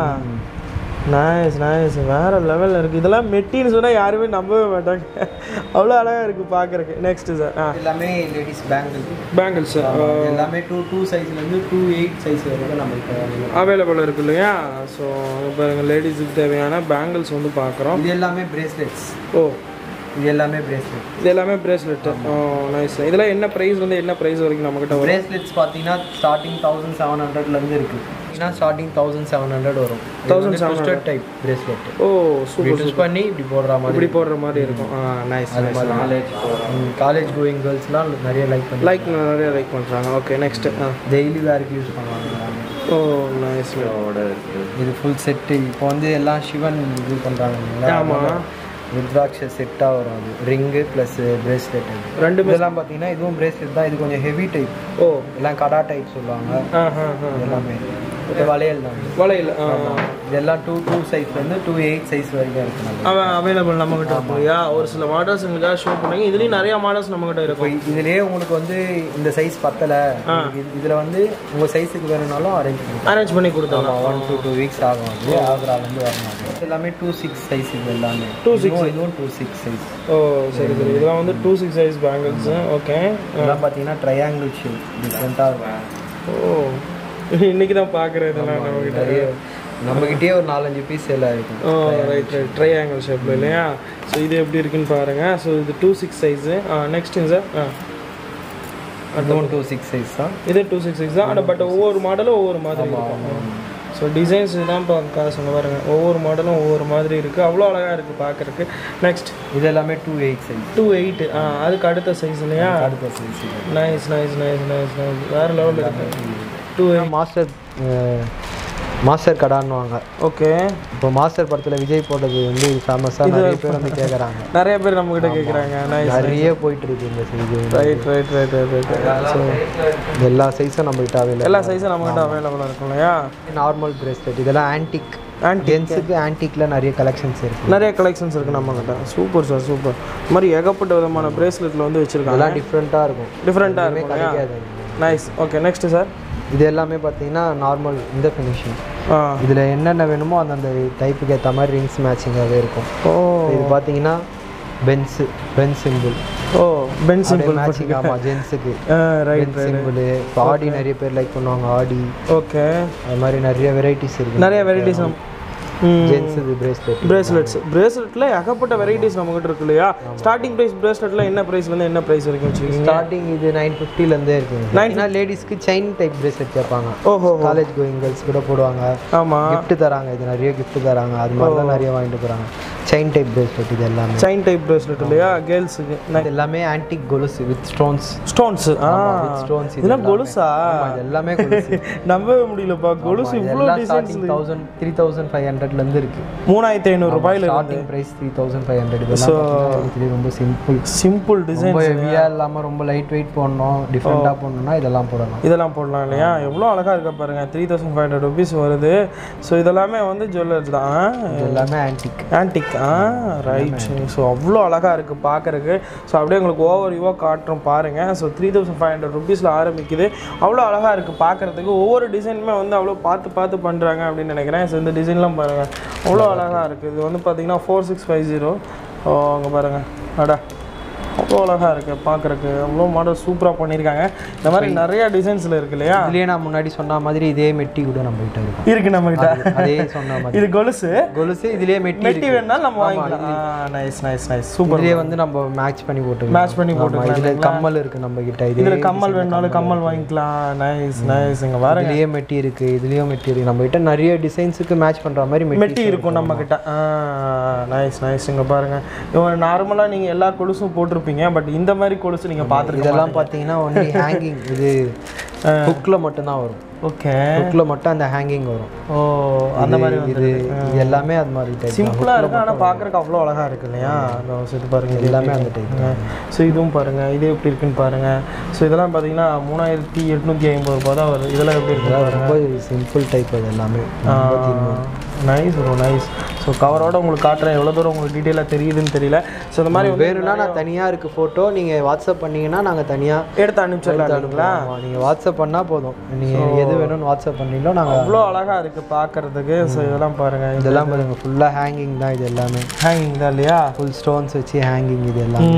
நைஸ் நைஸ் வேற லெவலில் இருக்குது இதெல்லாம் மெட்டின்னு சொன்னால் யாருமே நம்பவே மாட்டாங்க அவ்வளோ அழகாக இருக்குது பார்க்கறக்கு நெக்ஸ்ட்டு சார் ஆ எல்லாமே லேடிஸ் பேங்கிள் பேங்கிள்ஸ் எல்லாமே டூ டூ சைஸ்லேருந்து டூ எயிட் சைஸ் வரைக்கும் நம்ம இப்போ அவைலபிள் இருக்கு இல்லையா ஸோ பாருங்க லேடிஸுக்கு தேவையான பேங்கிள்ஸ் வந்து பார்க்குறோம் இது எல்லாமே பிரேஸ்லெட்ஸ் ஓ இது எல்லாமே பிரேஸ்லெட் இது எல்லாமே பிரேஸ்லெட்டு ஓ நைஸ் இதெல்லாம் என்ன ப்ரைஸ் வந்து என்ன ப்ரைஸ் வரைக்கும் நம்மக்கிட்ட வரும் பிரேஸ்லெட்ஸ் பார்த்தீங்கன்னா ஸ்டார்டிங் தௌசண்ட் செவன் ஹண்ட்ரட்லேருந்து இருக்குது பார்த்தீங்கன்னா ஸ்டார்டிங் தௌசண்ட் செவன் ஹண்ட்ரட் வரும் 1700 டைப் பிரேஸ்லெட் ஓ இப்படி சூப்பர் ட்விஸ்ட் பண்ணி இப்படி போடுற மாதிரி இப்படி போடுற மாதிரி இருக்கும் ஆ நைஸ் காலேஜ் காலேஜ் கோயிங் கேர்ள்ஸ்லாம் நிறைய லைக் பண்ணி லைக் நிறைய லைக் பண்ணுறாங்க ஓகே நெக்ஸ்ட் ஆ டெய்லி வேருக்கு யூஸ் பண்ணுவாங்க ஓ நைஸ் இருக்கு இது ஃபுல் செட்டு இப்போ வந்து எல்லாம் சிவன் இது பண்ணுறாங்க ஆமா. ருத்ராட்ச செட்டாக வரும் அது ரிங்கு ப்ளஸ் பிரேஸ்லெட் ரெண்டுமே இதெல்லாம் பார்த்தீங்கன்னா இதுவும் பிரேஸ்லெட் தான் இது கொஞ்சம் ஹெவி டைப் ஓ எல்லாம் கடா டைப் சொல்லுவாங்க ஆ ஆ ஆ எல்லாமே இது வளையல் தான் வளையல் ஆ இதெல்லாம் டூ டூ சைஸ்லேருந்து டூ எயிட் சைஸ் வரைக்கும் இருக்கு நம்ம அவன் அவைலபிள் நம்மகிட்ட இருக்கு இல்லையா ஒரு சில மாடல்ஸ் எங்களுக்காக ஷோ பண்ணுங்க இதுலேயும் நிறைய மாடல்ஸ் நம்மகிட்ட இப்போ இருக்கும் இதுலயே உங்களுக்கு வந்து இந்த சைஸ் பத்தல இது- இதுல வந்து உங்க சைஸுக்கு வேணும்னாலும் அரேஞ்ச் பண்ணுவோம் அரேஞ்ச் பண்ணி கொடுத்தாங்க ஒன் டு டூ வீக்ஸ் ஆகும் அது ஆக்ராலேருந்து வரணும் இது எல்லாமே டூ சிக்ஸ் சைஸ் இது எல்லாமே 2.6. இதுவும் இதுவும் டூ சிக்ஸ் சைஸ் ஓ சரி சரி இதெல்லாம் வந்து two six size bangles okay இதெல்லாம் பார்த்தீங்கன்னா ட்ரையாங்கிள் ஷேப் டிஃப்ரெண்ட்டாக இருக்கும் ஓ இன்னைக்கு தான் பார்க்குறேன் இதெல்லாம் நம்மகிட்ட நிறைய நம்மகிட்டயே ஒரு நாலஞ்சு பீஸ் எல்லாம் இருக்கும் ஓ ரைட் ரைட் ட்ரையாங்கிள் ஷேப்பில் இல்லையா ஸோ இது எப்படி இருக்குன்னு பாருங்கள் ஸோ இது டூ சிக்ஸ் சைஸு நெக்ஸ்ட்டுங்க சார் ஆ அதுவும் டூ சிக்ஸ் சைஸ் தான் இது டூ சிக்ஸ் சிக்ஸ் தான் ஆனால் பட் ஒவ்வொரு மாடலும் ஒவ்வொரு மாதிரி இருக்கும் ஸோ டிசைன்ஸ் தான் இப்போ சொன்ன பாருங்க ஒவ்வொரு மாடலும் ஒவ்வொரு மாதிரி இருக்குது அவ்வளோ அழகாக இருக்குது பார்க்குறக்கு நெக்ஸ்ட் இது எல்லாமே two eight size two eight ஆ அதுக்கு அடுத்த சைஸ் இல்லையா அடுத்த size nice nice nice nice nice வேறு லெவலில் இருக்குது டூ மாஸ்டர் மாஸ்டர் கடான்னுவாங்க ஓகே இப்போ மாஸ்டர் படத்துல விஜய் போட்டது வந்து ஃபேமஸாக நிறைய பேர் வந்து கேட்குறாங்க நிறைய பேர் நம்மக்கிட்ட கேட்குறாங்க நைஸ் நிறைய போயிட்டு இருக்கு இந்த size right right right right right so எல்லா சைஸும் நம்மகிட்ட அவைலபிள் எல்லா சைஸும் நம்மக்கிட்ட அவைலபிளாக இருக்கும் இல்லையா நார்மல் பிரேஸ்லெட் இதெல்லாம் ஆன்டிக் ஜென்ஸுக்கு ஆன்டிக்ல நிறைய கலெக்ஷன்ஸ் இருக்கு நிறைய கலெக்ஷன்ஸ் இருக்குது நம்மக்கிட்ட சூப்பர் சார் சூப்பர் இந்த மாதிரி ஏகப்பட்ட விதமான பிரேஸ்லெட்டில் வந்து வச்சுருக்காங்க அதெல்லாம் டிஃப்ரெண்ட்டாக இருக்கும் டிஃப்ரெண்ட்டாக எதுவுமே இருக்கும் இல்லையா கிடைக்காது நைஸ் ஓகே நெக்ஸ்ட் சார் இது எல்லாமே பார்த்தீங்கன்னா நார்மல் இந்த ஃபினிஷிங் ஆ இதில் என்னென்ன வேணுமோ அந்தந்த டைப்புக்கு ஏற்ற மாதிரி ரிங்ஸ் மேட்சிங்காகவே இருக்கும் ஓ இது பார்த்தீங்கன்னா pens pen simple oh pen simple matching ஆமாம் ஜென்ஸுக்கு ரைட் பென் சிம்பிள் இப்போ ஆடி நிறைய பேர் லைக் பண்ணுவாங்க ஆடி ஓகே அது மாதிரி நிறைய வெரைட்டிஸ் இருக்கு நிறைய வெரைட்டிஸ் ஜென்ஸ் இது பிரேஸ்லெட் பிரேஸ்லெட்ஸ் பிரேஸ்லெட்டில் ஏகப்பட்ட வெரைட்டிஸ் நம்மகிட்ட இருக்கு இல்லையா ஸ்டார்டிங் ப்ரைஸ் பிரேஸ்லெட்டில் என்ன ப்ரைஸ்லேருந்து என்ன ப்ரைஸ் வரைக்கும் வச்சுருக்கீங்க ஸ்டார்டிங் இது நைன் ஃபிஃப்டிலேருந்தே இருக்குங்க ஏன்னா லேடிஸ்க்கு செயின் டைப் பிரேஸ்லெட் கேட்பாங்க ஓஹோ காலேஜ் கோயிங் கேர்ள்ஸ் கூட போடுவாங்க ஆமாம் gift தராங்க இது நிறைய gift தராங்க அது மாதிரிலாம் நிறைய வாங்கிட்டு போகிறாங்க செயின் டைப் பிரேஸ்லெட் இது எல்லாமே செயின் டைப் பிரேஸ்லெட் இல்லையா கேர்ள்ஸுக்கு இது எல்லாமே ஆன்டிக் கொலுசு வித் ஸ்டோன்ஸ் ஸ்டோன்ஸ் ஆ ஸ்டோன்ஸ் இதெல்லாம் கொலுசா இது எல்லாமே கொலுசு நம்பவே முடியலப்பா கொலுசு இவ்வளோ எல்லாம் designs starting thousand three thousand five ஹண்ட்ரட்லேருந்து இருக்கு மூணாயிரத்தி ஐநூறு ரூபாயில starting price three thousand five hundred இதெல்லாம் பார்த்தீங்கன்னா ரொம்ப சிம்பிள் சிம்பிள் டிசைன் ரொம்ப ஹெவியாக இல்லாமல் ரொம்ப லைட் வெயிட் போடணும் டிஃப்ரெண்ட்டாக போடணும்னா இதெல்லாம் போடலாம் இதெல்லாம் போடலாம் இல்லையா எவ்வளோ அழகாக இருக்கா பாருங்க three thousand five hundred rupees வருது ஸோ இதெல்லாமே வந்து ஜுவல்லர்ஸ் தான் இது எல்லாமே ஆன்டிக் ஆன்டிக் ஆ ரைட் ஸோ அவ்வளோ அழகாக இருக்குது பார்க்குறக்கு ஸோ அப்படியே உங்களுக்கு ஓவர் யூவாக காட்டுறோம் பாருங்கள் so three thousand five hundred ருபீஸில் ஆரம்பிக்குது அவ்வளோ அழகாக இருக்குது பார்க்குறதுக்கு ஒவ்வொரு டிசைனுமே வந்து அவ்வளோ பார்த்து பார்த்து பண்ணுறாங்க அப்படின்னு நினைக்கிறேன் ஸோ இந்த டிசைன்லாம் பாருங்கள் அவ்வளோ அழகாக இருக்குது இது வந்து பார்த்தீங்கன்னா four six five zero oh அங்கே பாருங்கள் அடா அவ்வளோ அழகாக இருக்குது பார்க்குறக்கு அவ்வளோ மாடல் சூப்பராக பண்ணியிருக்காங்க இந்த மாதிரி நிறைய டிசைன்ஸில் இருக்கு இல்லையா இதுலயே நான் முன்னாடி சொன்ன மாதிரி இதே மெட்டி கூட நம்ம கிட்ட இருக்கும் இருக்கு நம்மகிட்ட அதே சொன்ன மாதிரி இது கொலுசு கொலுசு இதுலயே மெட்டி மெட்டி வேணாலும் நம்ம வாங்கிக்கலாம் நைஸ் நைஸ் நைஸ் சூப்பர் இதுலயே வந்து நம்ம மேட்ச் பண்ணி போட்டுக்கலாம் மேட்ச் பண்ணி போட்டுக்கலாம் இதுல கம்மல் இருக்கு நம்ம கிட்ட இது இதுல கம்மல் வேணாலும் கம்மல் வாங்கிக்கலாம் நைஸ் நைஸ் இங்க பாருங்க இதுலயே மெட்டி இருக்கு இதுலயும் மெட்டி இருக்கு நம்ம கிட்ட நிறைய டிசைன்ஸுக்கு மேட்ச் பண்ற மாதிரி மெட்டி மெட்டி இருக்கும் நம்ம கிட்ட நைஸ் நைஸ் இங்க பாருங்க இவங்க நார்மலா நீங்க எல்லா கொலுசும் போட்டிருப்பீங்க பட் இந்த மாதிரி கொலுசு நீங்க பாத்துருக்கீங்க இதெல்லாம் பாத்தீங்கன்னா ஒன்லி ஹேங்கிங் இது ஹுக்ல மட்டும் தான் வரும் ஓகே ஹுக்ல மட்டும் அந்த ஹேங்கிங் வரும் ஓ அந்த மாதிரி இது இது எல்லாமே அது மாதிரி டைப் சிம்பிளா இருக்கு ஆனா பாக்குறதுக்கு அவ்வளோ அழகா இருக்கு இல்லையா அந்த இது பாருங்க இது எல்லாமே அந்த டைப் ஸோ இதுவும் பாருங்க இது எப்படி இருக்குன்னு பாருங்க ஸோ இதெல்லாம் பார்த்தீங்கன்னா மூணாயிரத்தி எட்நூத்தி ஐம்பது ரூபாய் தான் வருது இதெல்லாம் எப்படி இருக்கு இதெல்லாம் ரொம்ப சிம்பிள் டைப் அது எல்லாமே நைஸ் ப்ரோ நைஸ் ஸோ கவரோட உங்களுக்கு காட்டுறேன் எவ்வளோ தூரம் உங்களுக்கு டீட்டெயிலாக தெரியுதுன்னு தெரியல ஸோ இந்த மாதிரி வந்து வேணும்னா நான் தனியா இருக்கு போட்டோ நீங்க வாட்ஸ்அப் பண்ணீங்கன்னா நாங்க தனியா எடுத்து அனுப்பிச்சிடலாங்களா ஆமா, நீங்க வாட்ஸ்அப் பண்ணா போதும் நீங்க எது வேணும்னு வாட்ஸ்அப் பண்ணீங்களோ நாங்க அவ்வளோ அழகா இருக்கு பார்க்கறதுக்கு ஸோ இதெல்லாம் பாருங்க இதெல்லாம் பாருங்க ஃபுல்லா ஹேங்கிங் தான் இது எல்லாமே ஹேங்கிங் தான் இல்லையா ஃபுல் ஸ்டோன்ஸ் வச்சு ஹேங்கிங் இது எல்லாமே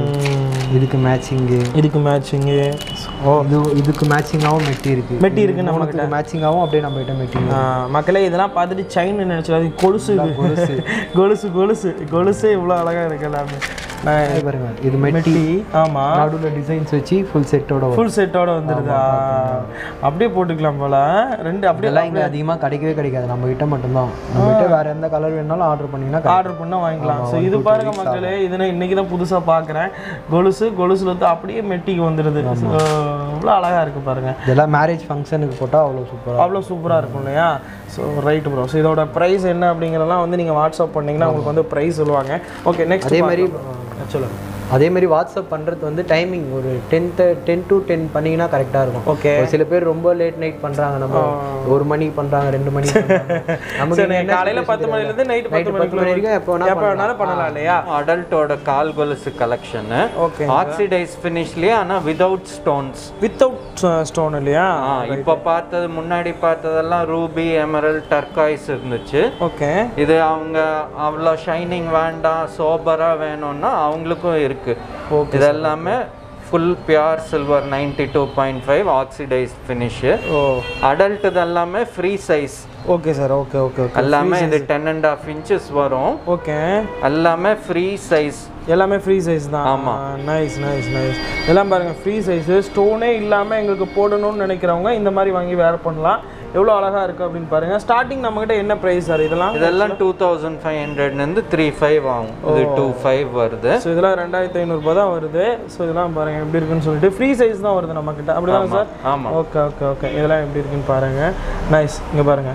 இதுக்கு மேட்சிங்கு இதுக்கு மேட்சிங்கு இது இதுக்கு மேட்சிங்காகவும் மெட்டி இருக்கு மெட்டி இருக்கு நம்ம மூணுத்துக்கு மேட்சிங்காகவும் அப்படியே நம்ம கிட்ட மெட்டி மக்களே இதெல்லாம் பார்த்துட்டு செயின் நினைச்சிடாது கொலுசு இது கொலுசு கொலுசு கொலுசு இவ்வளோ அழகா இருக்கு எல்லாமே நான் பாருங்க இது மெட்டி மெட்டி ஆமா நடுவில் டிசைன்ஸ் வச்சு ஃபுல் செட்டோட வரும் ஃபுல் செட்டோட வந்துருதா அப்படியே போட்டுக்கலாம் போல ரெண்டு அப்படியே இதெல்லாம் இங்க அதிகமா கிடைக்கவே கிடைக்காது நம்ம கிட்ட மட்டும்தான் நம்ம கிட்ட வேற எந்த கலர் வேணாலும் ஆர்டர் பண்ணீங்கன்னா கிடைக்கும். ஆர்டர் பண்ணா வாங்கிக்கலாம் ஸோ இது பாருங்க மக்களே இது நான் இன்னைக்கு தான் புதுசா பார்க்குறேன் கொலுசு கொலுசுல வந்து அப்படியே மெட்டிக்கு வந்துடுது ஸோ இவ்வளோ அழகா இருக்கு பாருங்க இதெல்லாம் மேரேஜ் ஃபங்க்ஷனுக்கு போட்டா அவ்வளோ சூப்பரா அவ்வளோ சூப்பராக இருக்கும் இல்லையா ஸோ ரைட் ப்ரோ ஸோ இதோட ப்ரைஸ் என்ன அப்படிங்கிறதெல்லாம் வந்து நீங்கள் வாட்ஸ்அப் பண்ணீங்கன்னா உங்களுக்கு வந்து ப்ரைஸ் சொல்லுவாங்க ஓகே நெக்ஸ்ட் அதே மாதிரி சொல்லுங்கள் அதே மாதிரி வாட்ஸ்அப் பண்றது வந்து டைமிங் ஒரு டென் டென் டு டென் பண்ணீங்கன்னா கரெக்டா இருக்கும் ஓகே ஒரு சில பேர் ரொம்ப லேட் நைட் பண்றாங்க நம்ம ஒரு மணிக்கு பண்றாங்க ரெண்டு மணிக்கு பண்றாங்க. நமக்கு சரி என்ன காலையில பத்து மணிலேருந்து நைட்டு நைட்டு பத்து பத்து மணி வரைக்கும் எப்போ வேணா எப்போ வேணாலும் பண்ணலாம் இல்லையா அடல்ட்டோட கால் கொலுசு கலெக்ஷனு ஓகே ஆக்சிடைஸ் ஃபினிஷ்லயே ஆனா விதவுட் ஸ்டோன்ஸ் வித்தவுட் ஸ்டோன் இல்லையா இப்போ பார்த்தது முன்னாடி பார்த்ததெல்லாம் ரூபி எமரல் டர்காய்ஸ் இருந்துச்சு ஓகே இது அவங்க அவ்வளோ ஷைனிங் வேண்டாம் சோபரா வேணும்னா அவங்களுக்கும் இருக்கு இது எல்லாமே full pure silver ninety two point five oxidise finish oh adult எல்லாமே free size okay sir okay okay okay எல்லாமே இது டென் அண்ட் ஹாஃப் இன்ச்சஸ் வரும் ஓகே எல்லாமே ஃப்ரீ சைஸ் எல்லாமே ஃப்ரீ சைஸ் தான் ஆமா. நைஸ் நைஸ் நைஸ் இதெல்லாம் பாருங்க ஃப்ரீ சைஸ் ஸ்டோனே இல்லாமல் எங்களுக்கு போடணும்னு நினைக்கிறவங்க இந்த மாதிரி வாங்கி வேர் பண்ணலாம் எவ்வளோ அழகா இருக்கு அப்படின்னு பாருங்க ஸ்டார்டிங் நம்மகிட்ட என்ன ப்ரைஸ் சார் இதெல்லாம் இதெல்லாம் டூ தௌசண்ட் ஃபைவ் ஹண்ட்ரட்லேருந்து த்ரீ ஃபைவ் ஆகும் இது டூ ஃபைவ் வருது ஸோ இதெல்லாம் ரெண்டாயிரத்தி ஐநூறுரூபா தான் வருது ஸோ இதெல்லாம் பாருங்க எப்படி இருக்குன்னு சொல்லிட்டு ஃப்ரீ சைஸ் தான் வருது நம்மக்கிட்ட அப்படிதானே சார் ஆமா ஓகே ஓகே ஓகே இதெல்லாம் எப்படி இருக்குன்னு பாருங்க நைஸ் இங்கே பாருங்க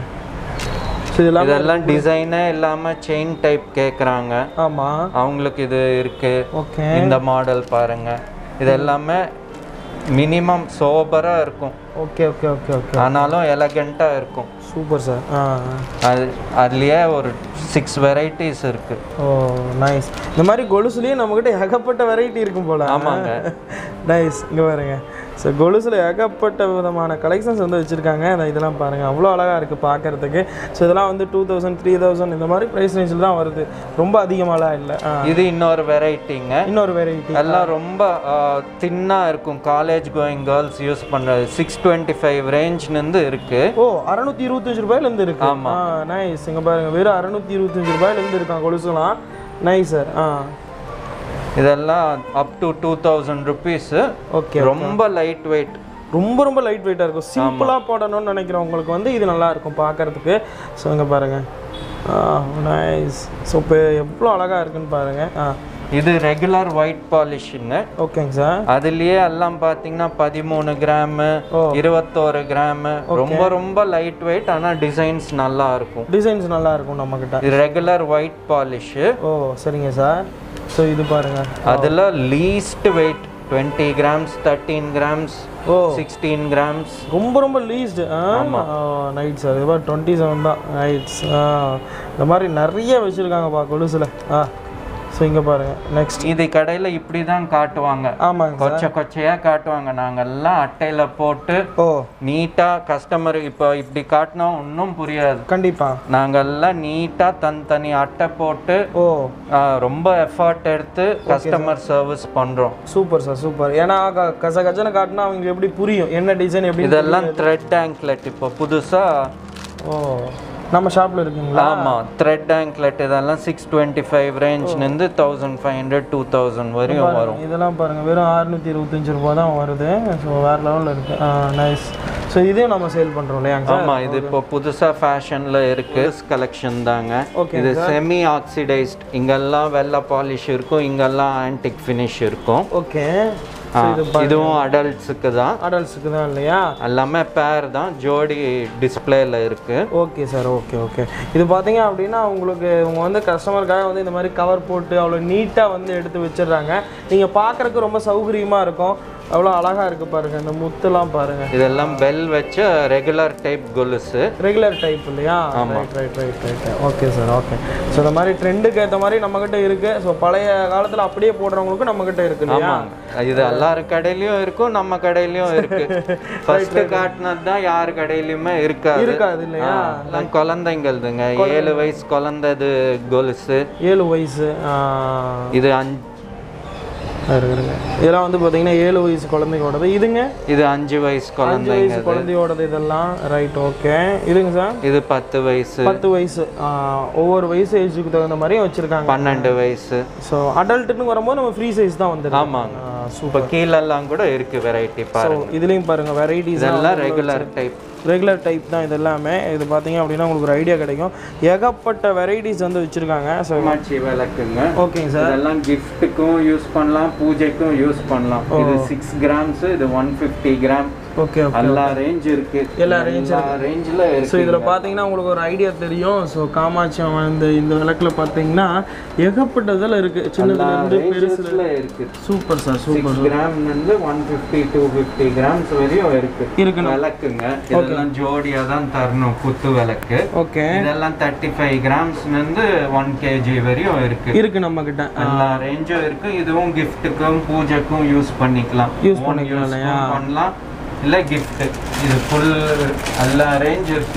ஸோ இதெல்லாம் இதெல்லாம் டிசைனே இல்லாம செயின் டைப் கேக்குறாங்க ஆமாம் அவங்களுக்கு இது இருக்கு ஓகே இந்த மாடல் பாருங்க இது எல்லாமே மினிமம் சோபரா இருக்கும் ஓகே ஓகே ஓகே ஓகே ஆனாலும் எலகண்டா இருக்கும் சூப்பர் சார் ஆ அது அதுலயே ஒரு சிக்ஸ் வெரைட்டிஸ் இருக்கு ஓ நைஸ் இந்த மாதிரி கொலுசுலேயே நம்மக்கிட்ட ஏகப்பட்ட வெரைட்டி இருக்கும் போல ஆமாங்க. நைஸ் இங்கே பாருங்க ஸோ கொலுசில் ஏகப்பட்ட விதமான கலெக்ஷன்ஸ் வந்து வச்சுருக்காங்க இதெல்லாம் பாருங்கள் அவ்வளோ அழகாக இருக்குது பார்க்கறதுக்கு ஸோ இதெல்லாம் வந்து டூ தௌசண்ட் த்ரீ தௌசண்ட் இந்த மாதிரி ப்ரைஸ் ரேஞ்சில் தான் வருது ரொம்ப அதிகமாலாம் இல்லை ஆ. இது இன்னொரு வெரைட்டிங்க இன்னொரு வெரைட்டி எல்லாம் ரொம்ப தின்னா இருக்கும் காலேஜ் கோயிங் கேர்ள்ஸ் யூஸ் பண்றது சிக்ஸ் டுவெண்ட்டி ஃபைவ் ரேஞ்ச்லேருந்து இருக்கு ஓ அறநூற்றி இருபத்தஞ்சு ரூபாயிலேருந்து இருக்கு ஆமா. ஆ நைஸ் இங்கே பாருங்க வெறும் அறநூற்றி இருபத்தஞ்சு ரூபாயிலேருந்து இருக்கான் கொலுசுலாம் நைஸ் சார் ஆ இதெல்லாம் up to two thousand rupees okay ரொம்ப லைட் வெயிட் ரொம்ப ரொம்ப லைட் வெயிட்டாக இருக்கும் சிம்பிளாக போடணும்னு நினைக்கிறவங்களுக்கு வந்து இது நல்லா இருக்கும் பார்க்கறதுக்கு ஸோ இங்கே பாருங்கள் நைஸ் ஸோ இப்போ எவ்வளோ அழகாக இருக்குன்னு பாருங்க ஆ இது ரெகுலர் ஒயிட் பாலிஷுங்க ஓகேங்க சார் அதுலயே எல்லாம் பாத்தீங்கன்னா பதிமூணு கிராமு இருபத்தோரு கிராமு ரொம்ப ரொம்ப லைட் வெயிட் ஆனா டிசைன்ஸ் நல்லா இருக்கும் டிசைன்ஸ் நல்லா இருக்கும் நம்மக்கிட்ட இது ரெகுலர் ஒயிட் பாலிஷு ஓ சரிங்க சார் ஸோ இது பாருங்க அதுல least weight twenty grams thirteen grams oh sixteen grams ரொம்ப ரொம்ப லீஸ்டு நைட் சார் இது மாதிரி டுவெண்ட்டி செவன் தான் நைட்ஸ் இந்த மாதிரி நிறைய வச்சுருக்காங்கப்பா கொலுசில் ஆ ஸோ இங்கே பாருங்கள் நெக்ஸ்ட் இது கடையில இப்படி தான் காட்டுவாங்க ஆமாங்க சார் கொச்சை கொச்சையா காட்டுவாங்க நாங்கெல்லாம் அட்டையில போட்டு ஓ நீட்டா கஸ்டமர் இப்போ இப்படி காட்டினா ஒன்றும் புரியாது கண்டிப்பாக நாங்கெல்லாம் நீட்டா தனித்தனி அட்டை போட்டு ஓ ஆ, ரொம்ப எஃபர்ட் எடுத்து கஸ்டமர் சர்வீஸ் பண்றோம் சூப்பர் சார் சூப்பர் ஏன்னா க- கச கஜனை காட்டினா அவங்களுக்கு எப்படி புரியும் என்ன டிசைன் எப்படி இதெல்லாம் த்ரெட் ஆங்க்லெட் இப்போ புதுசா ஓ நம்ம ஷாப்பில் இருக்குங்களா ஆமா த்ரெட் ஆங்க்லெட் இதெல்லாம் சிக்ஸ் டுவெண்ட்டி ஃபைவ் ரேஞ்ச்லேருந்து thousand five hundred two thousand வரையும் வரும் இதெல்லாம் பாருங்கள் வெறும் அறுநூற்றி இருபத்தஞ்சு ரூபா தான் வருது ஸோ வேறு லெவலில் இருக்குது ஆ நைஸ் ஸோ இதையும் நம்ம சேல் பண்ணுறோம் இல்லையாங்க சார் ஆமா இது இப்போ புதுசா ஃபேஷன்ல இருக்கு கலெக்ஷன் தாங்க Okay, இது செமி ஆக்சிடைஸ்ட் இங்கெல்லாம் வெள்ளை பாலிஷ் இருக்கும் இங்கெல்லாம் ஆன்டிக் ஃபினிஷ் இருக்கும் ஓகே ஆ, இதுவும் அடல்ட்ஸுக்கு தான் அடல்ட்ஸுக்கு தான் இல்லையா எல்லாமே பேர் தான் ஜோடி டிஸ்பிளேல இருக்கு ஓகே சார் ஓகே ஓகே இது பார்த்தீங்க அப்படின்னா உங்களுக்கு இவங்க வந்து கஸ்டமருக்காக வந்து இந்த மாதிரி கவர் போட்டு அவ்வளோ நீட்டாக வந்து எடுத்து வச்சிடுறாங்க நீங்கள் பார்க்குறக்கு ரொம்ப சௌகரியமாக இருக்கும் அவ்வளோ அழகாக இருக்குது பாருங்கள் இந்த முத்துலாம் பாருங்கள் இதெல்லாம் பெல் வச்ச ரெகுலர் டைப் கொலுசு ரெகுலர் டைப் இல்லையா right right right right okay sir okay so இந்த மாதிரி ட்ரெண்டுக்கு ஏற்ற மாதிரி நம்மக்கிட்ட இருக்குது ஸோ பழைய காலத்தில் அப்படியே போடுறவங்களுக்கும் நம்மக்கிட்ட இருக்கு இல்லையா ஆமாங்க இது எல்லாரு கடையிலயும் இருக்கும் நம்ம கடையிலயும் இருக்கு ஃபர்ஸ்ட் காட்டினது தான் யார் கடையிலயுமே இருக்காது இருக்காது இல்லையா ஆ, எல்லாம் குழந்தைங்கள்துங்க ஏழு வயசு குழந்தைது கொலுசு ஏழு வயசு ஆ, இது அஞ்சு இருங்க, இருங்க. இதெல்லாம் வந்து பார்த்தீங்கன்னா ஏழு வயசு குழந்தையோடது இதுங்க இது அஞ்சு வயசு அஞ்சு குழந்தைங்க வயசு குழந்தையோடது இதெல்லாம் ரைட் ஓகே இதுங்க சார் இது பத்து வயசு பத்து வயசு ஆ, ஒவ்வொரு வயசு ஏஜுக்கு தகுந்த மாதிரியும் வச்சுருக்காங்க பன்னெண்டு வயசு ஸோ அடல்ட்டுன்னு வரும்போது நம்ம ஃப்ரீ சைஸ் தான் வந்துடும் ஆமாங்க இப்போ கீழெல்லாம் கூட இருக்கு வெரைட்டி பாருங்க இதுலேயும் பாருங்கள் வெரைட்டிஸ் இதெல்லாம் ரெகுலர் டைப் ரெகுலர் டைப் தான் இது எல்லாமே இது பார்த்தீங்க அப்படின்னா உங்களுக்கு ஒரு ஐடியா கிடைக்கும் ஏகப்பட்ட வெரைட்டிஸ் வந்து வச்சுருக்காங்க ஸோ காமாட்சி விளக்குங்க ஓகேங்க சார் இதெல்லாம் கிஃப்ட்டுக்கும் யூஸ் பண்ணலாம் பூஜைக்கும் யூஸ் பண்ணலாம் இது சிக்ஸ் கிராம்ஸ் இது one fifty gram okay okay எல்லா ரேஞ்ச் இருக்கு எல்லா range எல்லா ரேஞ்சில் ஸோ இருக்கு இதில் பார்த்தீங்கன்னா உங்களுக்கு ஒரு ஐடியா தெரியும் ஸோ காமாட்சி அம்மன் இந்த இந்த விளக்கில் பார்த்தீங்கன்னா ஏகப்பட்டதில் இருக்குது சின்னதுலேருந்து பெருசு ரேஞ்சஸ்ல இருக்கு சூப்பர் சார் சூப்பர் சிக்ஸ் கிராம்ல இருந்து one fifty two fifty grams வரையும் இருக்கு இருக்குண்ணா. விளக்குங்க இதெல்லாம் ஜோடியா தான் தரணும் குத்து விளக்கு ஓகே இதெல்லாம் தேர்ட்டி ஃபைவ் கிராம்ஸ்ல இருந்து ஒன் கேஜி வரையும் இருக்கு இருக்கு நம்ம கிட்ட எல்லா ரேஞ்சும் இருக்கு இதுவும் கிஃப்ட்டுக்கும் பூஜைக்கும் யூஸ் பண்ணிக்கலாம் Use பண்ணிக்கலாம் இல்லையா? பண்ணலாம் இல்ல gift இது ஃபுல் எல்லா ரேஞ்ச் இருக்கு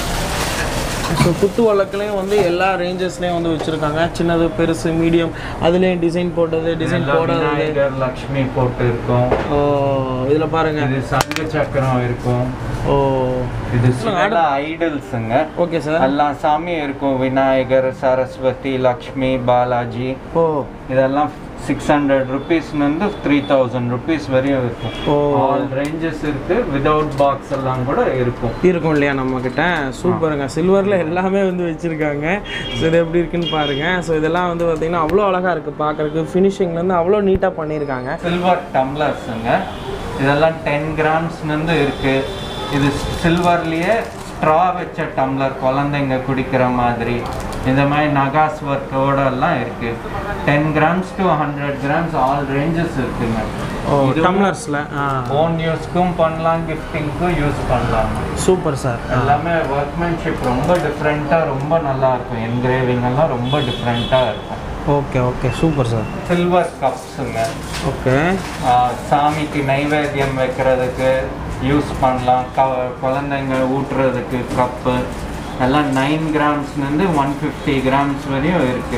ஸோ குத்து வழக்குலேயும் வந்து எல்லா ரேஞ்சஸ்லேயும் வந்து வச்சுருக்காங்க சின்னது பெருசு மீடியம் அதுலேயும் டிசைன் போட்டது டிசைன் இதெல்லாம் போடாதது விநாயகர் லக்ஷ்மி போட்டு இருக்கும் ஓ இதில் பாருங்க இது சங்கு சக்கரம் இருக்கும் ஓ இது ஐடல்ஸுங்க ஓகே சார் எல்லாம் சாமி இருக்கும் விநாயகர் சரஸ்வதி லக்ஷ்மி பாலாஜி ஓ இதெல்லாம் சிக்ஸ் ஹண்ட்ரட் ருபீஸ்லேருந்து த்ரீ தௌசண்ட் ருபீஸ் வரையும் இருக்கும் ஓ. ஆல் ரேஞ்சஸ் இருக்கு விதவுட் பாக்ஸ் எல்லாம் கூட இருக்கும் இருக்கும் இல்லையா நம்ம கிட்ட சூப்பருங்க சில்வரில் எல்லாமே வந்து வச்சுருக்காங்க ஸோ இது எப்படி இருக்குன்னு பாருங்க ஸோ இதெல்லாம் வந்து பார்த்தீங்கன்னா அவ்வளோ அழகாக இருக்குது பார்க்குறதுக்கு ஃபினிஷிங்லேருந்து அவ்வளோ நீட்டாக பண்ணியிருக்காங்க சில்வர் டம்ளர்ஸுங்க இதெல்லாம் டென் கிராம்ஸ்லேருந்து இருக்கு இது சில்வர்லேயே ஸ்ட்ரா வச்ச டம்ளர் குழந்தைங்க குடிக்கிற மாதிரி இந்த மாதிரி நகாஸ் ஒர்க்கோட எல்லாம் இருக்கு ten grams to hundred grams all ranges இருக்குங்க ஓ டம்ளர்ஸில் ஆ ஓன் யூஸ்க்கும் பண்ணலாம் கிஃப்டிங்க்கும் யூஸ் பண்ணலாம் சூப்பர் சார் எல்லாமே ஒர்க்மேன்ஷிப் ரொம்ப டிஃப்ரெண்ட்டாக ரொம்ப நல்லா இருக்கும் என்கிரேவிங் எல்லாம் ரொம்ப டிஃப்ரெண்ட்டாக இருக்கும் okay okay super sir silver கப்ஸுங்க ஓகே சாமிக்கு நைவேத்தியம் வைக்கிறதுக்கு யூஸ் பண்ணலாம் க குழந்தைங்க ஊட்டுறதுக்கு கப்பு எல்லாம் நைன் கிராம்ஸ்லேருந்து ஒன் ஃபிஃப்டி கிராம்ஸ் வரையும் இருக்குது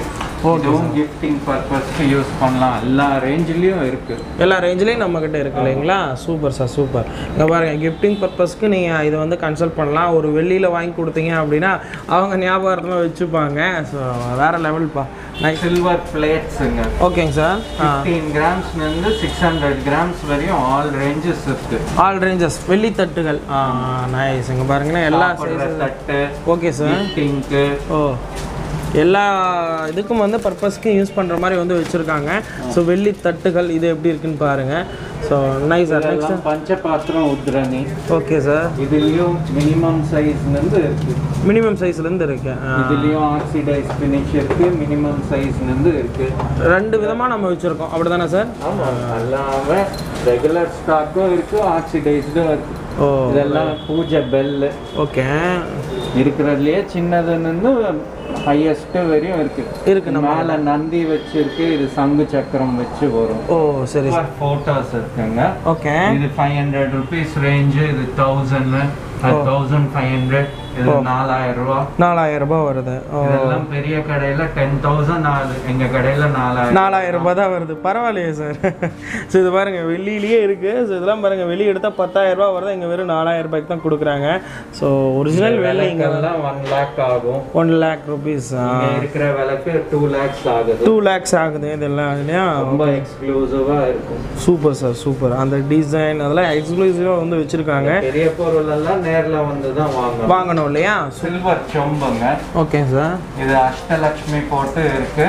இதுவும் கிஃப்டிங் பர்பஸ்க்கு யூஸ் பண்ணலாம் எல்லா ரேஞ்சிலையும் இருக்கு எல்லா ரேஞ்சிலையும் நம்மக்கிட்ட இருக்கு இல்லைங்களா சூப்பர் சார் சூப்பர் இங்கே பாருங்கள் கிஃப்டிங் பர்பஸ்க்கு நீங்கள் இதை வந்து கன்சல்ட் பண்ணலாம் ஒரு வெள்ளியில் வாங்கி கொடுத்தீங்க அப்படின்னா அவங்க ஞாபகத்தில் வச்சுப்பாங்க ஸோ வேறு லெவல்ப்பா நைஸ் சில்வர் பிளேட்ஸுங்க ஓகேங்க சார் ஆ ஃபிஃப்டீன் கிராம்ஸ்லேருந்து சிக்ஸ் ஹண்ட்ரட் கிராம்ஸ் வரையும் ஆல் ரேஞ்சஸ் இருக்கு ஆல் ரேஞ்சஸ் வெள்ளி தட்டுகள் ஆ நைஸ் இங்கே பாருங்கன்னா எல்லா சாப்பிடுற சைஸ் தட்டு ஓகே சார் கிஃப்டிங்க்கு ஓ எல்லா இதுக்கும் வந்து பர்பஸ்க்கு யூஸ் பண்ணுற மாதிரி வந்து வச்சுருக்காங்க ஸோ வெள்ளி தட்டுகள் இது எப்படி இருக்குன்னு பாருங்கள் ஸோ நைஸ் சார் நெக்ஸ்ட் இதெல்லாம் பஞ்சபாத்திரம் உத்ரணி ஓகே சார் இதுலயும் மினிமம் சைஸ்லேருந்து இருக்கு மினிமம் சைஸ்லேருந்து இருக்கு ஆ. இதுலயும் ஆக்சிடைஸ் ஃபினிஷ் இருக்கு மினிமம் சைஸ்லேருந்து இருக்கு ரெண்டு விதமாக நம்ம வச்சுருக்கோம் அப்படி தானே சார் ஆமா அல்லாம ரெகுலர் ஸ்டாக்கும் இருக்கு ஆக்சிடைஸ்டும் இருக்கு ஓ இதெல்லாம் பூஜை பெல் ஓகே இருக்கிறதுலயே சின்னதுன்னு ஹையஸ்ட் வரையும் இருக்கு இருக்கு நம்ம மேல நந்தி வச்சிருக்கு இது சங்கு சக்கரம் வச்சு வரும் ஓ சரி சார் போட்டோஸ் இருக்குங்க ஓகே இது ஃபைவ் ஹண்ட்ரட் ருபீஸ் ரேஞ்சு இது தௌசண்ட் தௌசண்ட் ஃபைவ் ஹண்ட்ரட் இது நாலாயிரம் ரூபா நாலாயிரம் ரூபாய் வருது ஓ இதெல்லாம் பெரிய கடையில டென் தௌசண்ட் ஆகுது எங்க கடையில நாலாயிரம் நாலாயிரம் ரூபாய் தான் வருது பரவாயில்லையே சார் ஸோ இது பாருங்க வெளியிலேயே இருக்கு ஸோ இதெல்லாம் பாருங்க வெளியே எடுத்தால் பத்தாயிரம் ரூபாய் வருது இங்கே வெறும் நாலாயிரம் ரூபாய்க்கு தான் கொடுக்குறாங்க ஸோ ஒரிஜினல் வெள்ளி இங்கே விலைக்கெல்லாம் ஒன் லேக் ஆகும் ஒன் லேக் ருபீஸ் இங்க இருக்கிற விலைக்கு டூ லேக்ஸ் ஆகுது டூ லேக்ஸ் ஆகுது இதெல்லாம் இல்லையா ரொம்ப எக்ஸ்க்ளூசிவா இருக்கும் சூப்பர் சார் சூப்பர் அந்த டிசைன் அதெல்லாம் எக்ஸ்க்ளூசிவாக வந்து வச்சுருக்காங்க பெரிய பொருள் எல்லாம் நேர்ல வந்து தான் வாங்கணும் வாங்கணும் இல்லையா சில்வர் சொம்புங்க ஓகே சார் இது அஷ்டலக்ஷ்மி போட்டு இருக்கு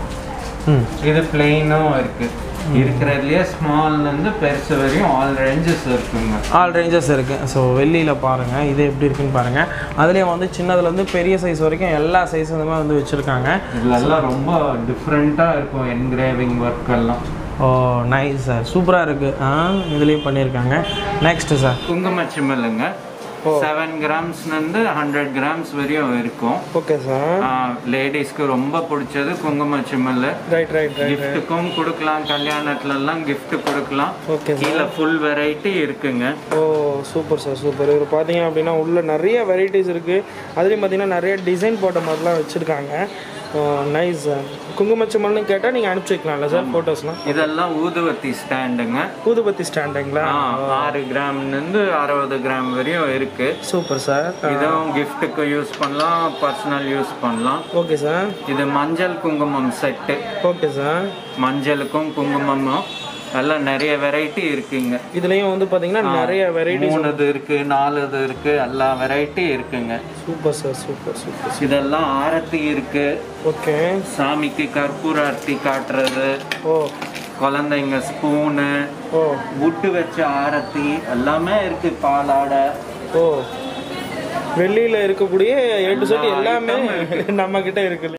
ம் இது பிளெயினும் இருக்கு இருக்கிறதுலயே ஸ்மால்ல இருந்து பெருசு வரையும் ஆல் ரேஞ்சஸ் இருக்குங்க ஆல் ரேஞ்சஸ் இருக்குது ஸோ வெள்ளியில் பாருங்கள் இது எப்படி இருக்குன்னு பாருங்கள் அதுலேயும் வந்து சின்னதுலேருந்து பெரிய சைஸ் வரைக்கும் எல்லா சைஸுமே வந்து வச்சுருக்காங்க இதுல எல்லாம் ரொம்ப டிஃப்ரெண்டா இருக்கும் என்கிரேவிங் ஒர்க் எல்லாம் ஓ நைஸ் சார் சூப்பராக இருக்குது ஆ இதுலேயும் பண்ணியிருக்காங்க நெக்ஸ்ட் சார் குங்கும சிமிழுங்க செவன் கிராம்ஸ்ல இருந்து ஹண்ட்ரட் கிராம்ஸ் வரையும் இருக்கும் ஓகே சார் லேடிஸ்க்கு ரொம்ப பிடிச்சது குங்கும சிமிழ் ரைட் ரைட் ரைட் கிஃப்ட்டுக்கும் கொடுக்கலாம் கல்யாணத்துல எல்லாம் gift கொடுக்கலாம் ஓகே கீழே ஃபுல் வெரைட்டி இருக்குங்க ஓ சூப்பர் சார் சூப்பர் இவர் பார்த்தீங்க அப்படின்னா உள்ள நிறைய வெரைட்டிஸ் இருக்குது அதுலேயும் பார்த்தீங்கன்னா நிறைய டிசைன் போட்ட மாதிரிலாம் வச்சுருக்காங்க நைஸ் சார் குங்குமச்சம்மல்னு கேட்டால் நீங்கள் அனுப்பிச்சி வைக்கலாம்ல சார் ஃபோட்டோஸ்லாம் இதெல்லாம் ஊதுவத்தி ஸ்டாண்டுங்க ஊதுபத்தி ஸ்டாண்டுங்களா ஆறு கிராம்ல இருந்து அறுபது கிராம் வரையும் இருக்கு சூப்பர் சார் இதுவும் கிஃப்ட்டுக்கு யூஸ் பண்ணலாம் பர்சனல் யூஸ் பண்ணலாம் ஓகே சார் இது மஞ்சள் குங்குமம் செட்டு ஓகே சார் மஞ்சளுக்கும் குங்குமமும் எல்லாம் நிறைய வெரைட்டி இருக்குங்க இதுலேயும் வந்து பார்த்தீங்கன்னா நிறைய வெரைட்டி மூணுது இருக்கு நாலுது இருக்கு எல்லா வெரைட்டி இருக்குங்க சூப்பர் சார் சூப்பர் சூப்பர் இதெல்லாம் ஆரத்தி இருக்கு ஓகே சாமிக்கு கற்பூர ஆரத்தி காட்டுறது ஓ குழந்தைங்க ஸ்பூனு ஓ புட்டு வச்ச ஆரத்தி எல்லாமே இருக்கு பாலாடை ஓ வெள்ளியில் இருக்கக்கூடிய ஏ டு செட் எல்லாமே நம்ம கிட்ட இருக்கு